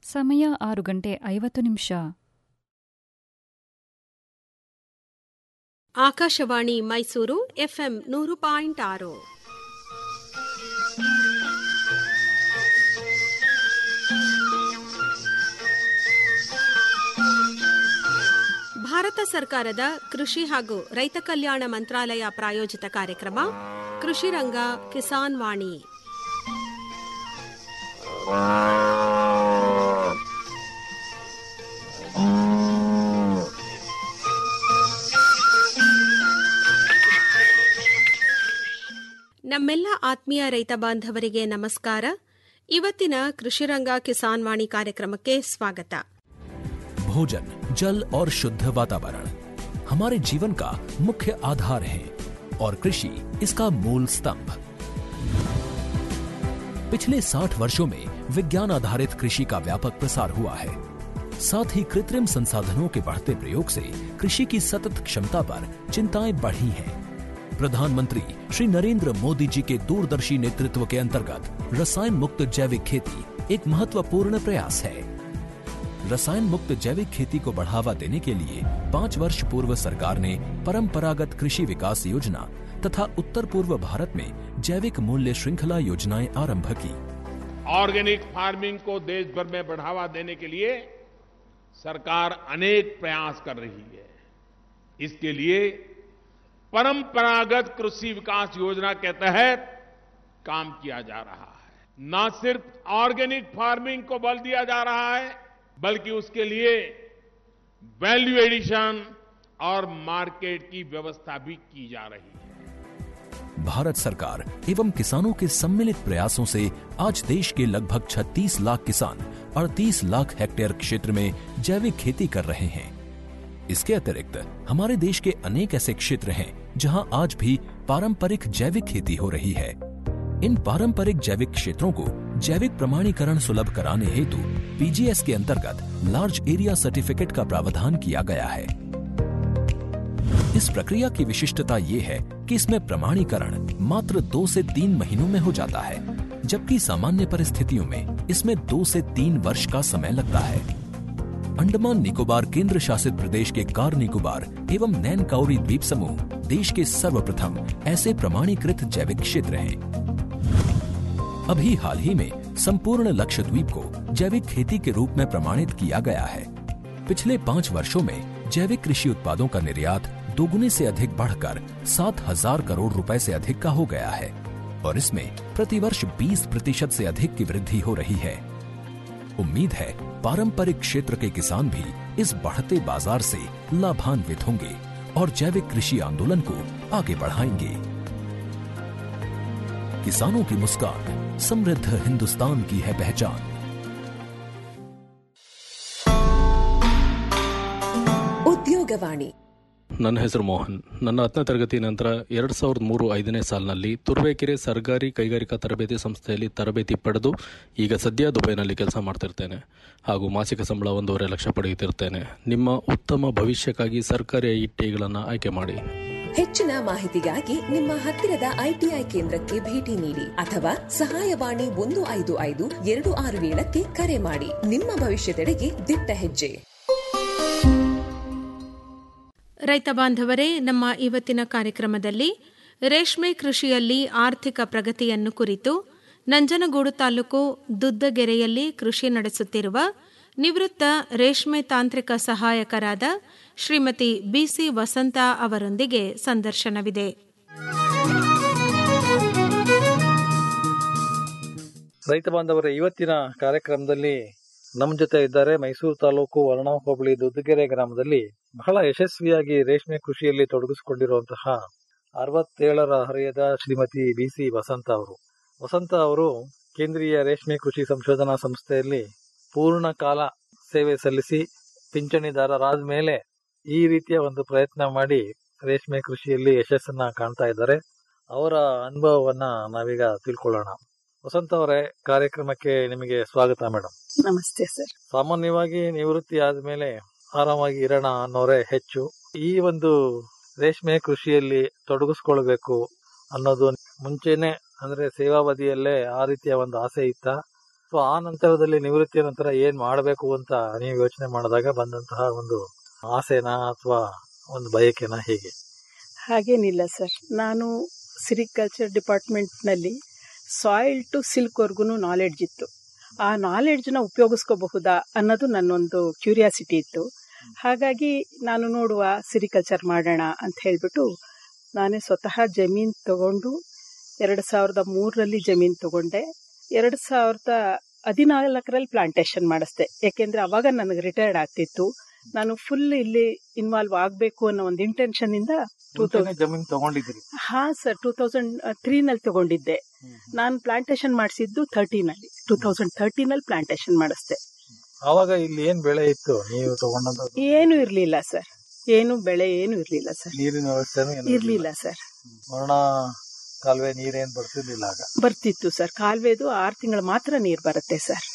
ಸಮಯ ಆರು ಗಂಟೆ ಐವತ್ತು ನಿಮಿಷ ಆಕಾಶವಾಣಿ ಮೈಸೂರು ಎಫ್ಎಂ ನೂರು ಪಾಯಿಂಟ್ ಆರು ಭಾರತ ಸರ್ಕಾರದ ಕೃಷಿ ಹಾಗೂ ರೈತ ಕಲ್ಯಾಣ ಮಂತ್ರಾಲಯ ಪ್ರಾಯೋಜಿತ ಕಾರ್ಯಕ್ರಮ ಕೃಷಿ ರಂಗ ಕಿಸಾನ್ ವಾಣಿ ನಮ್ಮೆಲ್ಲ ಆತ್ಮೀಯ ರೈತ ಬಾಂಧವರಿಗೆ ನಮಸ್ಕಾರ ಇವತ್ತಿನ ಕೃಷಿರಂಗ ಕಿಸಾನ್ ವಾಣಿ ಕಾರ್ಯಕ್ರಮಕ್ಕೆ ಸ್ವಾಗತ भोजन जल और शुद्ध वातावरण हमारे जीवन का मुख्य आधार है और कृषि इसका मूल स्तंभ पिछले 60 वर्षों में विज्ञान आधारित कृषि का व्यापक प्रसार हुआ है साथ ही कृत्रिम संसाधनों के बढ़ते प्रयोग से कृषि की सतत क्षमता पर चिंताएं बढ़ी हैं प्रधानमंत्री श्री नरेंद्र मोदी जी के दूरदर्शी नेतृत्व के अंतर्गत रसायन मुक्त जैविक खेती एक महत्वपूर्ण प्रयास है रसायन मुक्त जैविक खेती को बढ़ावा देने के लिए पाँच वर्ष पूर्व सरकार ने परंपरागत कृषि विकास योजना तथा उत्तर पूर्व भारत में जैविक मूल्य श्रृंखला योजनाएं आरंभ की ऑर्गेनिक फार्मिंग को देश भर में बढ़ावा देने के लिए सरकार अनेक प्रयास कर रही है इसके लिए परंपरागत कृषि विकास योजना के तहत काम किया जा रहा है न सिर्फ ऑर्गेनिक फार्मिंग को बल दिया जा रहा है बल्कि उसके लिए वैल्यू एडिशन और मार्केट की व्यवस्था भी की जा रही है भारत सरकार एवं किसानों के सम्मिलित प्रयासों से आज देश के लगभग 36 लाख किसान 38 लाख हेक्टेयर क्षेत्र में जैविक खेती कर रहे हैं इसके अतिरिक्त हमारे देश के अनेक ऐसे क्षेत्र हैं जहां आज भी पारंपरिक जैविक खेती हो रही है इन पारंपरिक जैविक क्षेत्रों को जैविक प्रमाणीकरण सुलभ कराने हेतु पीजीएस के अंतर्गत लार्ज एरिया सर्टिफिकेट का प्रावधान किया गया है इस प्रक्रिया की विशिष्टता ये है कि इसमें प्रमाणीकरण मात्र दो से तीन महीनों में हो जाता है जबकि सामान्य परिस्थितियों में इसमें दो से तीन वर्ष का समय लगता है अंडमान निकोबार केंद्र शासित प्रदेश के कार निकोबार एवं नैन काउरी द्वीप समूह देश के सर्वप्रथम ऐसे प्रमाणीकृत जैविक क्षेत्र हैं अभी हाल ही में संपूर्ण लक्षद्वीप को जैविक खेती के रूप में प्रमाणित किया गया है पिछले पाँच वर्षों में जैविक कृषि उत्पादों का निर्यात दोगुने से अधिक बढ़कर सात हजार करोड़ रुपए से अधिक का हो गया है और इसमें प्रतिवर्ष 20 प्रतिशत से अधिक की वृद्धि हो रही है उम्मीद है पारंपरिक क्षेत्र के किसान भी इस बढ़ते बाजार से लाभान्वित होंगे और जैविक कृषि आंदोलन को आगे बढ़ाएंगे किसानों की मुस्कान समृद्ध हिंदुस्तान की है पहचान ಉದ್ಯೋಗವಾಣಿ ನನ್ನ ಹೆಸರು ಮೋಹನ್ ನನ್ನ ಹತ್ತನೇ ತರಗತಿ ನಂತರ ಎರಡು ಸಾವಿರದ ಮೂರು ಐದನೇ ಸಾಲಿನಲ್ಲಿ ತುರುವೇಕೆರೆ ಸರ್ಕಾರಿ ಕೈಗಾರಿಕಾ ತರಬೇತಿ ಸಂಸ್ಥೆಯಲ್ಲಿ ತರಬೇತಿ ಪಡೆದು ಈಗ ಸದ್ಯ ದುಬೈನಲ್ಲಿ ಕೆಲಸ ಮಾಡ್ತಿರ್ತೇನೆ ಹಾಗೂ ಮಾಸಿಕ ಸಂಬಳ ಒಂದೂವರೆ ಲಕ್ಷ ಪಡೆಯುತ್ತಿರ್ತೇನೆ ನಿಮ್ಮ ಉತ್ತಮ ಭವಿಷ್ಯಕ್ಕಾಗಿ ಸರ್ಕಾರಿ ಐಟಿಗಳನ್ನು ಆಯ್ಕೆ ಮಾಡಿ ಹೆಚ್ಚಿನ ಮಾಹಿತಿಗಾಗಿ ನಿಮ್ಮ ಹತ್ತಿರದ ಐಟಿಐ ಕೇಂದ್ರಕ್ಕೆ ಭೇಟಿ ನೀಡಿ ಅಥವಾ ಸಹಾಯವಾಣಿ ಒಂದು ಐದು ಐದು ಎರಡು ಆರು ಏಳಕ್ಕೆ ಕರೆ ಮಾಡಿ ನಿಮ್ಮ ಭವಿಷ್ಯದೆಡೆಗೆ ದಿಟ್ಟ ಹೆಜ್ಜೆ ರೈತ ಬಾಂಧವರೇ ನಮ್ಮ ಇವತ್ತಿನ ಕಾರ್ಯಕ್ರಮದಲ್ಲಿ ರೇಷ್ಮೆ ಕೃಷಿಯಲ್ಲಿ ಆರ್ಥಿಕ ಪ್ರಗತಿಯನ್ನು ಕುರಿತು ನಂಜನಗೂಡು ತಾಲೂಕು ದುದ್ದಗೆರೆಯಲ್ಲಿ ಕೃಷಿ ನಡೆಸುತ್ತಿರುವ ನಿವೃತ್ತ ರೇಷ್ಮೆ ತಾಂತ್ರಿಕ ಸಹಾಯಕರಾದ ಶ್ರೀಮತಿ ಬಿಸಿ ವಸಂತ ಅವರೊಂದಿಗೆ ಸಂದರ್ಶನವಿದೆ ರೈತ ಬಾಂಧವರ ಇವತ್ತಿನ ಕಾರ್ಯಕ್ರಮದಲ್ಲಿ ನಮ್ಮ ಜೊತೆ ಇದ್ದಾರೆ ಮೈಸೂರು ತಾಲೂಕು ವರ್ಣ ಹೋಬಳಿ ದುದ್ದಗೆರೆ ಗ್ರಾಮದಲ್ಲಿ ಬಹಳ ಯಶಸ್ವಿಯಾಗಿ ರೇಷ್ಮೆ ಕೃಷಿಯಲ್ಲಿ ತೊಡಗಿಸಿಕೊಂಡಿರುವಂತಹ ಅರವತ್ತೇಳರ ಹರೆಯದ ಶ್ರೀಮತಿ ಬಿ ಸಿ ವಸಂತ ಅವರು ವಸಂತ ಅವರು ಕೇಂದ್ರೀಯ ರೇಷ್ಮೆ ಕೃಷಿ ಸಂಶೋಧನಾ ಸಂಸ್ಥೆಯಲ್ಲಿ ಪೂರ್ಣ ಕಾಲ ಸೇವೆ ಸಲ್ಲಿಸಿ ಪಿಂಚಣಿದಾರರಾದ ಮೇಲೆ ಈ ರೀತಿಯ ಒಂದು ಪ್ರಯತ್ನ ಮಾಡಿ ರೇಷ್ಮೆ ಕೃಷಿಯಲ್ಲಿ ಯಶಸ್ಸನ್ನ ಕಾಣ್ತಾ ಇದ್ದಾರೆ ಅವರ ಅನುಭವವನ್ನ ನಾವೀಗ ತಿಳ್ಕೊಳ್ಳೋಣ ವಸಂತ ಅವರೇ ಕಾರ್ಯಕ್ರಮಕ್ಕೆ ನಿಮಗೆ ಸ್ವಾಗತ ಮೇಡಮ್ ನಮಸ್ತೆ ಸರ್ ಸಾಮಾನ್ಯವಾಗಿ ನಿವೃತ್ತಿ ಆದ್ಮೇಲೆ ಆರಾಮಾಗಿ ಇರೋಣ ಅನ್ನೋರೇ ಹೆಚ್ಚು ಈ ಒಂದು ರೇಷ್ಮೆ ಕೃಷಿಯಲ್ಲಿ ತೊಡಗಿಸ್ಕೊಳ್ಬೇಕು ಅನ್ನೋದು ಮುಂಚೆನೆ ಅಂದ್ರೆ ಸೇವಾವಧಿಯಲ್ಲೇ ಆ ರೀತಿಯ ಒಂದು ಆಸೆ ಇತ್ತ ಸೊ ಆ ನಂತರದಲ್ಲಿ ನಿವೃತ್ತಿಯ ನಂತರ ಏನ್ ಮಾಡಬೇಕು ಅಂತ ನೀವು ಯೋಚನೆ ಮಾಡಿದಾಗ ಬಂದಂತಹ ಒಂದು ಆಸೆನಾ ಅಥವಾ ಒಂದು ಬಯಕೆನಾ ಹೇಗೆ ಹಾಗೇನಿಲ್ಲ ಸರ್ ನಾನು ಸಿರಿಕಲ್ಚರ್ ಡಿಪಾರ್ಟ್ಮೆಂಟ್ನಲ್ಲಿ ಸಾಯಿಲ್ ಟು ಸಿಲ್ಕ್ವರೆಗೂ ನಾಲೆಡ್ಜ್ ಇತ್ತು ಆ ನಾಲೆಡ್ಜ್ನ ಉಪಯೋಗಿಸ್ಕೋಬಹುದಾ ಅನ್ನೋದು ನನ್ನೊಂದು ಕ್ಯೂರಿಯಾಸಿಟಿ ಇತ್ತು ಹಾಗಾಗಿ ನಾನು ನೋಡುವ ಸಿರಿಕಲ್ಚರ್ ಮಾಡೋಣ ಅಂತ ಹೇಳಿಬಿಟ್ಟು ನಾನೇ ಸ್ವತಃ ಜಮೀನು ತಗೊಂಡು ಎರಡು ಸಾವಿರದ ಮೂರರಲ್ಲಿ ಜಮೀನು ತಗೊಂಡೆ ಎರಡು ಸಾವಿರದ ಹದಿನಾಲ್ಕರಲ್ಲಿ ಪ್ಲಾಂಟೇಶನ್ ಮಾಡಿಸ್ದೆ ಯಾಕೆಂದರೆ ಅವಾಗ ನನಗೆ ರಿಟೈರ್ಡ್ ಆಗ್ತಿತ್ತು ನಾನು ಫುಲ್ ಇಲ್ಲಿ ಇನ್ವಾಲ್ವ್ ಆಗಬೇಕು ಅನ್ನೋ ಒಂದು ಇಂಟೆನ್ಷನ್ನಿಂದ ಟೂ ಮುಂಚೆನೆ ಜಮೀನು ತಗೊಂಡಿದ್ದೀರಿ ಹಾ ಸರ್ ಟೂ ತೌಸಂಡ್ ತ್ರೀನಲ್ಲಿ ತಗೊಂಡಿದ್ದೆ ನಾನು ಪ್ಲಾಂಟೇಶನ್ ಮಾಡಿಸಿದ್ದು ಥರ್ಟೀನಲ್ಲಿ ಟೂ ತೌಸಂಡ್ ಥರ್ಟೀನಲ್ಲಿ ಪ್ಲಾಂಟೇಶನ್ ಮಾಡಿಸ್ದೆ ಆವಾಗ ಇಲ್ಲಿ ಏನ್ ಬೆಳೆ ಇತ್ತು ನೀವು ತಗೊಂಡಂತ ಏನು ಇರಲಿಲ್ಲ ಸರ್ ಏನು ಬೆಳೆ ಏನು ಇರಲಿಲ್ಲ ಸರ್ ನೀರಿನ ವ್ಯವಸ್ಥೆನೂ ಏನೂ ಇರಲಿಲ್ಲ ಸರ್ ವರ್ಣ ಕಾಲುವೆ ನೀರೇನ್ ಬರ್ತಿರ್ಲಿಲ್ಲ ಆಗ ಬರ್ತಿತ್ತು ಸರ್ ಕಾಲುವೆದು ಆರು ತಿಂಗಳು ಮಾತ್ರ ನೀರು ಬರುತ್ತೆ ಸರ್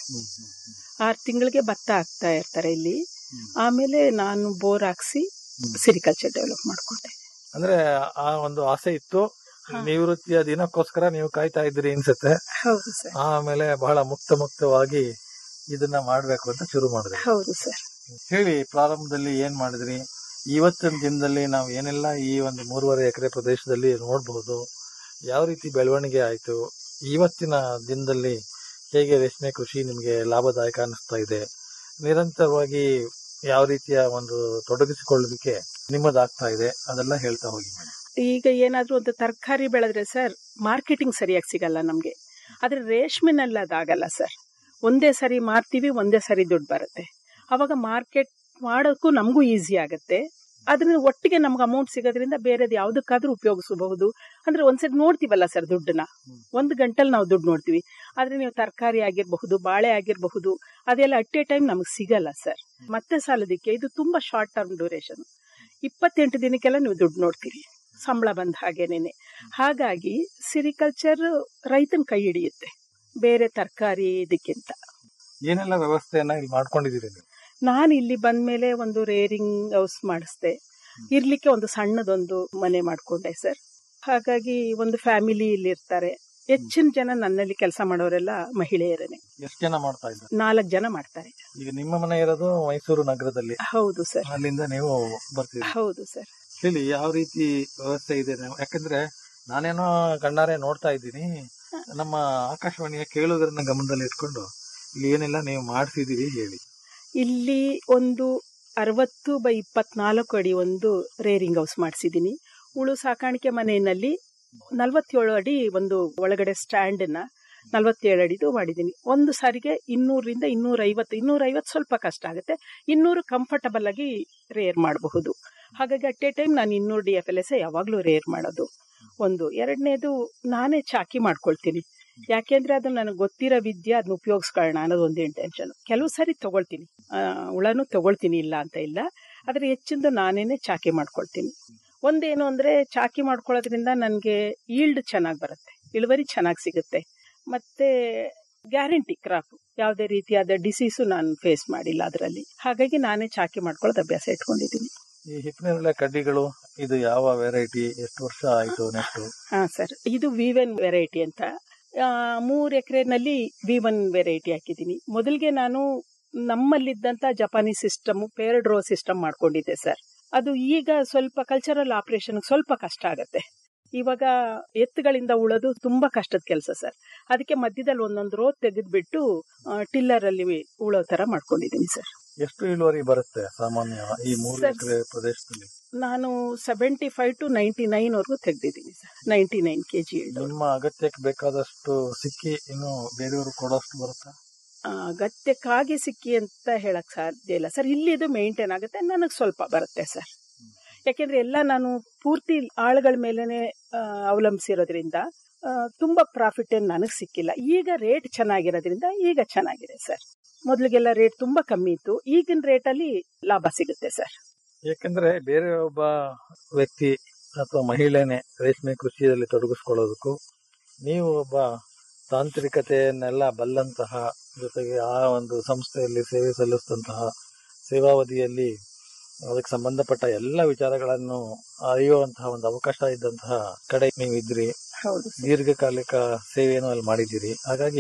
ಆರು ತಿಂಗಳಿಗೆ ಭತ್ತ ಹಾಕ್ತಾ ಇರ್ತಾರೆ ಇಲ್ಲಿ ಆಮೇಲೆ ನಾನು ಬೋರ್ ಹಾಕ್ಸಿ ಸಿರಿಕಲ್ಚರ್ ಡೆವಲಪ್ ಮಾಡ್ಕೊಂಡೆ ಅಂದ್ರೆ ಆ ಒಂದು ಆಸೆ ಇತ್ತು ನಿವೃತ್ತಿಯ ದಿನಕ್ಕೋಸ್ಕರ ನೀವು ಕಾಯ್ತಾ ಇದ್ರಿ ಅನ್ಸುತ್ತೆ ಹೌದು ಸರ್ ಆಮೇಲೆ ಬಹಳ ಮುಕ್ತ ಮುಕ್ತವಾಗಿ ಇದನ್ನ ಮಾಡ್ಬೇಕು ಅಂತ ಶುರು ಮಾಡಿದ್ರಿ ಹೌದು ಸರ್ ಹೇಳಿ ಪ್ರಾರಂಭದಲ್ಲಿ ಏನ್ ಮಾಡಿದ್ರಿ ಇವತ್ತಿನ ದಿನದಲ್ಲಿ ನಾವು ಏನೆಲ್ಲ ಈ ಒಂದು ಮೂರುವರೆ ಎಕರೆ ಪ್ರದೇಶದಲ್ಲಿ ನೋಡಬಹುದು ಯಾವ ರೀತಿ ಬೆಳವಣಿಗೆ ಆಯ್ತು ಇವತ್ತಿನ ದಿನದಲ್ಲಿ ಹೇಗೆ ರೇಷ್ಮೆ ಕೃಷಿ ನಿಮಗೆ ಲಾಭದಾಯಕ ಅನಿಸ್ತಾ ಇದೆ ನಿರಂತರವಾಗಿ ಯಾವ ರೀತಿಯ ಒಂದು ತೊಡಗಿಸಿಕೊಳ್ಳುವಿಕೆ ನಿಮ್ಮದಾಗ್ತಾ ಇದೆ ಅದೆಲ್ಲ ಹೇಳ್ತಾ ಹೋಗಿ ಮೇಡಮ್ ಈಗ ಏನಾದ್ರೂ ಒಂದು ತರಕಾರಿ ಬೆಳೆದ್ರೆ ಸರ್ ಮಾರ್ಕೆಟಿಂಗ್ ಸರಿಯಾಗಿ ಸಿಗಲ್ಲ ನಮಗೆ ಆದ್ರೆ ರೇಷ್ಮೆನಲ್ಲಿ ಅದಾಗಲ್ಲ ಸರ್ ಒಂದೇ ಸರಿ ಮಾರ್ತೀವಿ ಒಂದೇ ಸರಿ ದುಡ್ಡು ಬರುತ್ತೆ ಅವಾಗ ಮಾರ್ಕೆಟ್ ಮಾಡೋಕ್ಕೂ ನಮಗೂ ಈಸಿ ಆಗುತ್ತೆ ಅದರಿಂದ ಒಟ್ಟಿಗೆ ನಮ್ಗೆ ಅಮೌಂಟ್ ಸಿಗೋದ್ರಿಂದ ಬೇರೆದು ಯಾವುದಕ್ಕಾದ್ರೂ ಉಪಯೋಗಿಸಬಹುದು ಅಂದ್ರೆ ಒಂದ್ಸರಿ ನೋಡ್ತೀವಲ್ಲ ಸರ್ ದುಡ್ಡನ್ನ ಒಂದು ಗಂಟಲ್ಲಿ ನಾವು ದುಡ್ಡು ನೋಡ್ತೀವಿ ಆದ್ರೆ ನೀವು ತರಕಾರಿ ಆಗಿರಬಹುದು ಬಾಳೆ ಆಗಿರಬಹುದು ಅದೆಲ್ಲ ಅಟ್ ಎ ಟೈಮ್ ನಮಗೆ ಸಿಗಲ್ಲ ಸರ್ ಮತ್ತೆ ಸಾಲದಕ್ಕೆ ಇದು ತುಂಬಾ ಶಾರ್ಟ್ ಟರ್ಮ್ ಡ್ಯೂರೇಷನ್ ಇಪ್ಪತ್ತೆಂಟು ದಿನಕ್ಕೆಲ್ಲ ನೀವು ದುಡ್ಡು ನೋಡ್ತೀರಿ ಸಂಬಳ ಬಂದ ಹಾಗೇನೇನೆ ಹಾಗಾಗಿ ಸಿರಿಕಲ್ಚರ್ ರೈತನ ಕೈ ಹಿಡಿಯುತ್ತೆ ಬೇರೆ ತರಕಾರಿ ಇದಕ್ಕಿಂತ ಏನೆಲ್ಲ ವ್ಯವಸ್ಥೆಯನ್ನ ಇಲ್ಲಿ ಮಾಡ್ಕೊಂಡಿದ್ದೀರಿ ನೀವು ನಾನು ಇಲ್ಲಿ ಬಂದ್ಮೇಲೆ ಒಂದು ರೇರಿಂಗ್ ಹೌಸ್ ಮಾಡಿಸ್ದೆ ಇರ್ಲಿಕ್ಕೆ ಒಂದು ಸಣ್ಣದೊಂದು ಮನೆ ಮಾಡ್ಕೊಂಡೆ ಸರ್ ಹಾಗಾಗಿ ಒಂದು ಫ್ಯಾಮಿಲಿ ಇಲ್ಲಿ ಇರ್ತಾರೆ ಹೆಚ್ಚಿನ ಜನ ನನ್ನಲ್ಲಿ ಕೆಲಸ ಮಾಡೋರೆಲ್ಲ ಮಹಿಳೆಯರೇ ಎಷ್ಟು ಜನ ಮಾಡ್ತಾ ಇದ್ದಾರೆ ನಾಲ್ಕು ಜನ ಮಾಡ್ತಾರೆ ಈಗ ನಿಮ್ಮ ಮನೆ ಇರೋದು ಮೈಸೂರು ನಗರದಲ್ಲಿ ಹೌದು ಸರ್ ಅಲ್ಲಿಂದ ನೀವು ಬರ್ತೀರಿ ಹೌದು ಸರ್ ಹೇಳಿ ಯಾವ ರೀತಿ ವ್ಯವಸ್ಥೆ ಇದೆ ನಾವು ಯಾಕಂದ್ರೆ ನಾನೇನೋ ಕಣ್ಣಾರೆ ನೋಡ್ತಾ ಇದ್ದೀನಿ ನಮ್ಮ ಆಕಾಶವಾಣಿಯ ಕೇಳುಗರನ್ನ ಗಮನದಲ್ಲಿ ಇಟ್ಕೊಂಡು ಇಲ್ಲಿ ಏನೆಲ್ಲ ನೀವು ಮಾಡ್ತಿದ್ದೀರಿ ಹೇಳಿ ಇಲ್ಲಿ ಒಂದು ಅರವತ್ತು ಬೈ ಇಪ್ಪತ್ನಾಲ್ಕು ಅಡಿ ಒಂದು ರೇರಿಂಗ್ ಹೌಸ್ ಮಾಡಿಸಿದ್ದೀನಿ ಉಳು ಸಾಕಾಣಿಕೆ ಮನೆಯಲ್ಲಿ ನಲವತ್ತೇಳು ಅಡಿ ಒಂದು ಒಳಗಡೆ ಸ್ಟ್ಯಾಂಡನ್ನ ನಲವತ್ತೇಳು ಅಡಿದು ಮಾಡಿದ್ದೀನಿ ಒಂದು ಸಾರಿಗೆ ಇನ್ನೂರರಿಂದ ಇನ್ನೂರ ಐವತ್ತು ಇನ್ನೂರ ಐವತ್ತು ಸ್ವಲ್ಪ ಕಷ್ಟ ಆಗುತ್ತೆ ಇನ್ನೂರು ಕಂಫರ್ಟಬಲ್ ಆಗಿ ರೇರ್ ಮಾಡಬಹುದು ಹಾಗಾಗಿ ಅಟ್ ಎ ಟೈಮ್ ನಾನು ಇನ್ನೂರು ಡಿ ಎಫ್ ಎಲ್ ಎಸ್ ಯಾವಾಗಲೂ ರೇರ್ ಮಾಡೋದು ಒಂದು ಎರಡನೇದು ನಾನೇ ಚಾಕಿ ಮಾಡ್ಕೊಳ್ತೀನಿ ಯಾಕೆಂದ್ರೆ ಅದು ನನಗೆ ಗೊತ್ತಿರೋ ವಿದ್ಯೆ ಅದನ್ನ ಉಪಯೋಗಿಸ್ಕೊಳ್ಳೋಣ ಅನ್ನೋದು ಒಂದು ಇಂಟೆನ್ಷನ್ ಕೆಲವು ಸಾರಿ ತಗೊಳ್ತೀನಿ ಆ, ಹುಳನೂ ತಗೊಳ್ತೀನಿ ಇಲ್ಲ ಅಂತ ಇಲ್ಲ ಆದರೆ ಹೆಚ್ಚಿಂದು ನಾನೇನೆ ಚಾಕಿ ಮಾಡ್ಕೊಳ್ತೀನಿ ಒಂದೇನು ಅಂದ್ರೆ ಚಾಕಿ ಮಾಡ್ಕೊಳ್ಳೋದ್ರಿಂದ ನನಗೆ ಈಲ್ಡ್ ಚೆನ್ನಾಗಿ ಬರುತ್ತೆ ಇಳುವರಿ ಚೆನ್ನಾಗಿ ಸಿಗುತ್ತೆ ಮತ್ತೆ ಗ್ಯಾರಂಟಿ ಕ್ರಾಪ್ ಯಾವುದೇ ರೀತಿಯಾದ ಡಿಸೀಸು ನಾನು ಫೇಸ್ ಮಾಡಿಲ್ಲ ಅದರಲ್ಲಿ ಹಾಗಾಗಿ ನಾನೇ ಚಾಕಿ ಮಾಡ್ಕೊಳ್ಳೋದು ಅಭ್ಯಾಸ ಇಟ್ಕೊಂಡಿದ್ದೀನಿ ಈ ಹಿಪ್ಪಿನ ಕಡ್ಡಿಗಳು ಇದು ಯಾವ ವೆರೈಟಿ ಎಷ್ಟು ವರ್ಷ ಆಯ್ತು ನೆಕ್ಸ್ಟ್ ಹಾ ಸರ್ ಇದು ವಿವನ್ ವೆರೈಟಿ ಅಂತ ಆ, ಮೂರ್ ಎಕರೆನಲ್ಲಿ ವಿ ಒನ್ ವೆರೈಟಿ ಹಾಕಿದ್ದೀನಿ ಮೊದಲಿಗೆ ನಾನು ನಮ್ಮಲ್ಲಿದ್ದಂತ Japanese system paired row system ಮಾಡ್ಕೊಂಡಿದ್ದೆ ಸರ್ ಅದು ಈಗ ಸ್ವಲ್ಪ ಕಲ್ಚರಲ್ ಆಪರೇಷನ್ ಸ್ವಲ್ಪ ಕಷ್ಟ ಆಗತ್ತೆ ಇವಾಗ ಎತ್ತುಗಳಿಂದ ಉಳೋದು ತುಂಬಾ ಕಷ್ಟದ ಕೆಲಸ ಸರ್ ಅದಕ್ಕೆ ಮಧ್ಯದಲ್ಲಿ ಒಂದೊಂದು ರೋ ತೆಗೆದ್ಬಿಟ್ಟು ಟಿಲ್ಲರ್ ಅಲ್ಲಿ ಉಳೋ ತರ ಮಾಡ್ಕೊಂಡಿದ್ದೀನಿ ಸರ್ ಎಷ್ಟು ಇಳುವರಿ ಬರುತ್ತೆ ಸಾಮಾನ್ಯ ಈ ಮೂರು ಸರ್. ಎಕರೆ ಪ್ರದೇಶದಲ್ಲಿ ನಾನು seventy five to ninety nine ವರ್ಗೂ ತೆಗ್ದಿದ್ದೀನಿ sir ninety nine K G ನಿಮ್ಮ ಅಗತ್ಯಕ್ಕೆ ಬೇಕಾದಷ್ಟು ಸಿಕ್ಕಿ ಇನ್ನು ಬೇರೆಯವರು ಕೊಡೋಷ್ಟು ಬರುತ್ತಾ ಆ, ಅಗತ್ಯಕ್ಕಾಗಿ ಸಿಕ್ಕಿ ಅಂತ ಹೇಳಕ್ ಸಾಧ್ಯ ಇಲ್ಲ ಸರ್ ಇಲ್ಲಿ ಇದು ಮೇಂಟೈನ್ ಆಗುತ್ತೆ ನನಗೆ ಸ್ವಲ್ಪ ಬರುತ್ತೆ ಸರ್ ಯಾಕೆಂದ್ರೆ ಎಲ್ಲ ನಾನು ಪೂರ್ತಿ ಆಳುಗಳ ಮೇಲೆನೆ ಆ, ಅವಲಂಬಿಸಿರೋದ್ರಿಂದ ಆ, ತುಂಬಾ ಪ್ರಾಫಿಟ್ ಏನು ನನಗೆ ಸಿಕ್ಕಿಲ್ಲ ಈಗ ರೇಟ್ ಚೆನ್ನಾಗಿರೋದ್ರಿಂದ ಈಗ ಚೆನ್ನಾಗಿದೆ ಸರ್ ಮೊದಲಿಗೆಲ್ಲ ರೇಟ್ ತುಂಬಾ ಕಮ್ಮಿ ಇತ್ತು ಈಗಿನ ರೇಟಲ್ಲಿ ಲಾಭ ಸಿಗುತ್ತೆ ಸರ್ ಯಾಕಂದ್ರೆ ಬೇರೆ ಒಬ್ಬ ವ್ಯಕ್ತಿ ಅಥವಾ ಮಹಿಳೆನೆ ರೇಷ್ಮೆ ಕೃಷಿಯಲ್ಲಿ ತೊಡಗಿಸ್ಕೊಳ್ಳೋದಕ್ಕೂ ನೀವು ಒಬ್ಬ ತಾಂತ್ರಿಕತೆಯನ್ನೆಲ್ಲ ಬಲ್ಲಂತಹ ಜೊತೆಗೆ ಆ ಒಂದು ಸಂಸ್ಥೆಯಲ್ಲಿ ಸೇವೆ ಸಲ್ಲಿಸಿದಂತಹ ಸೇವಾವಧಿಯಲ್ಲಿ ಅದಕ್ಕೆ ಸಂಬಂಧಪಟ್ಟ ಎಲ್ಲ ವಿಚಾರಗಳನ್ನು ಅರಿಯುವಂತಹ ಒಂದು ಅವಕಾಶ ಇದ್ದಂತಹ ಕಡೆ ನೀವು ಇದ್ರಿ ಹೌದು ಸರ್ ದೀರ್ಘಕಾಲಿಕ ಸೇವೆಯನ್ನು ಅಲ್ಲಿ ಮಾಡಿದ್ದೀರಿ ಹಾಗಾಗಿ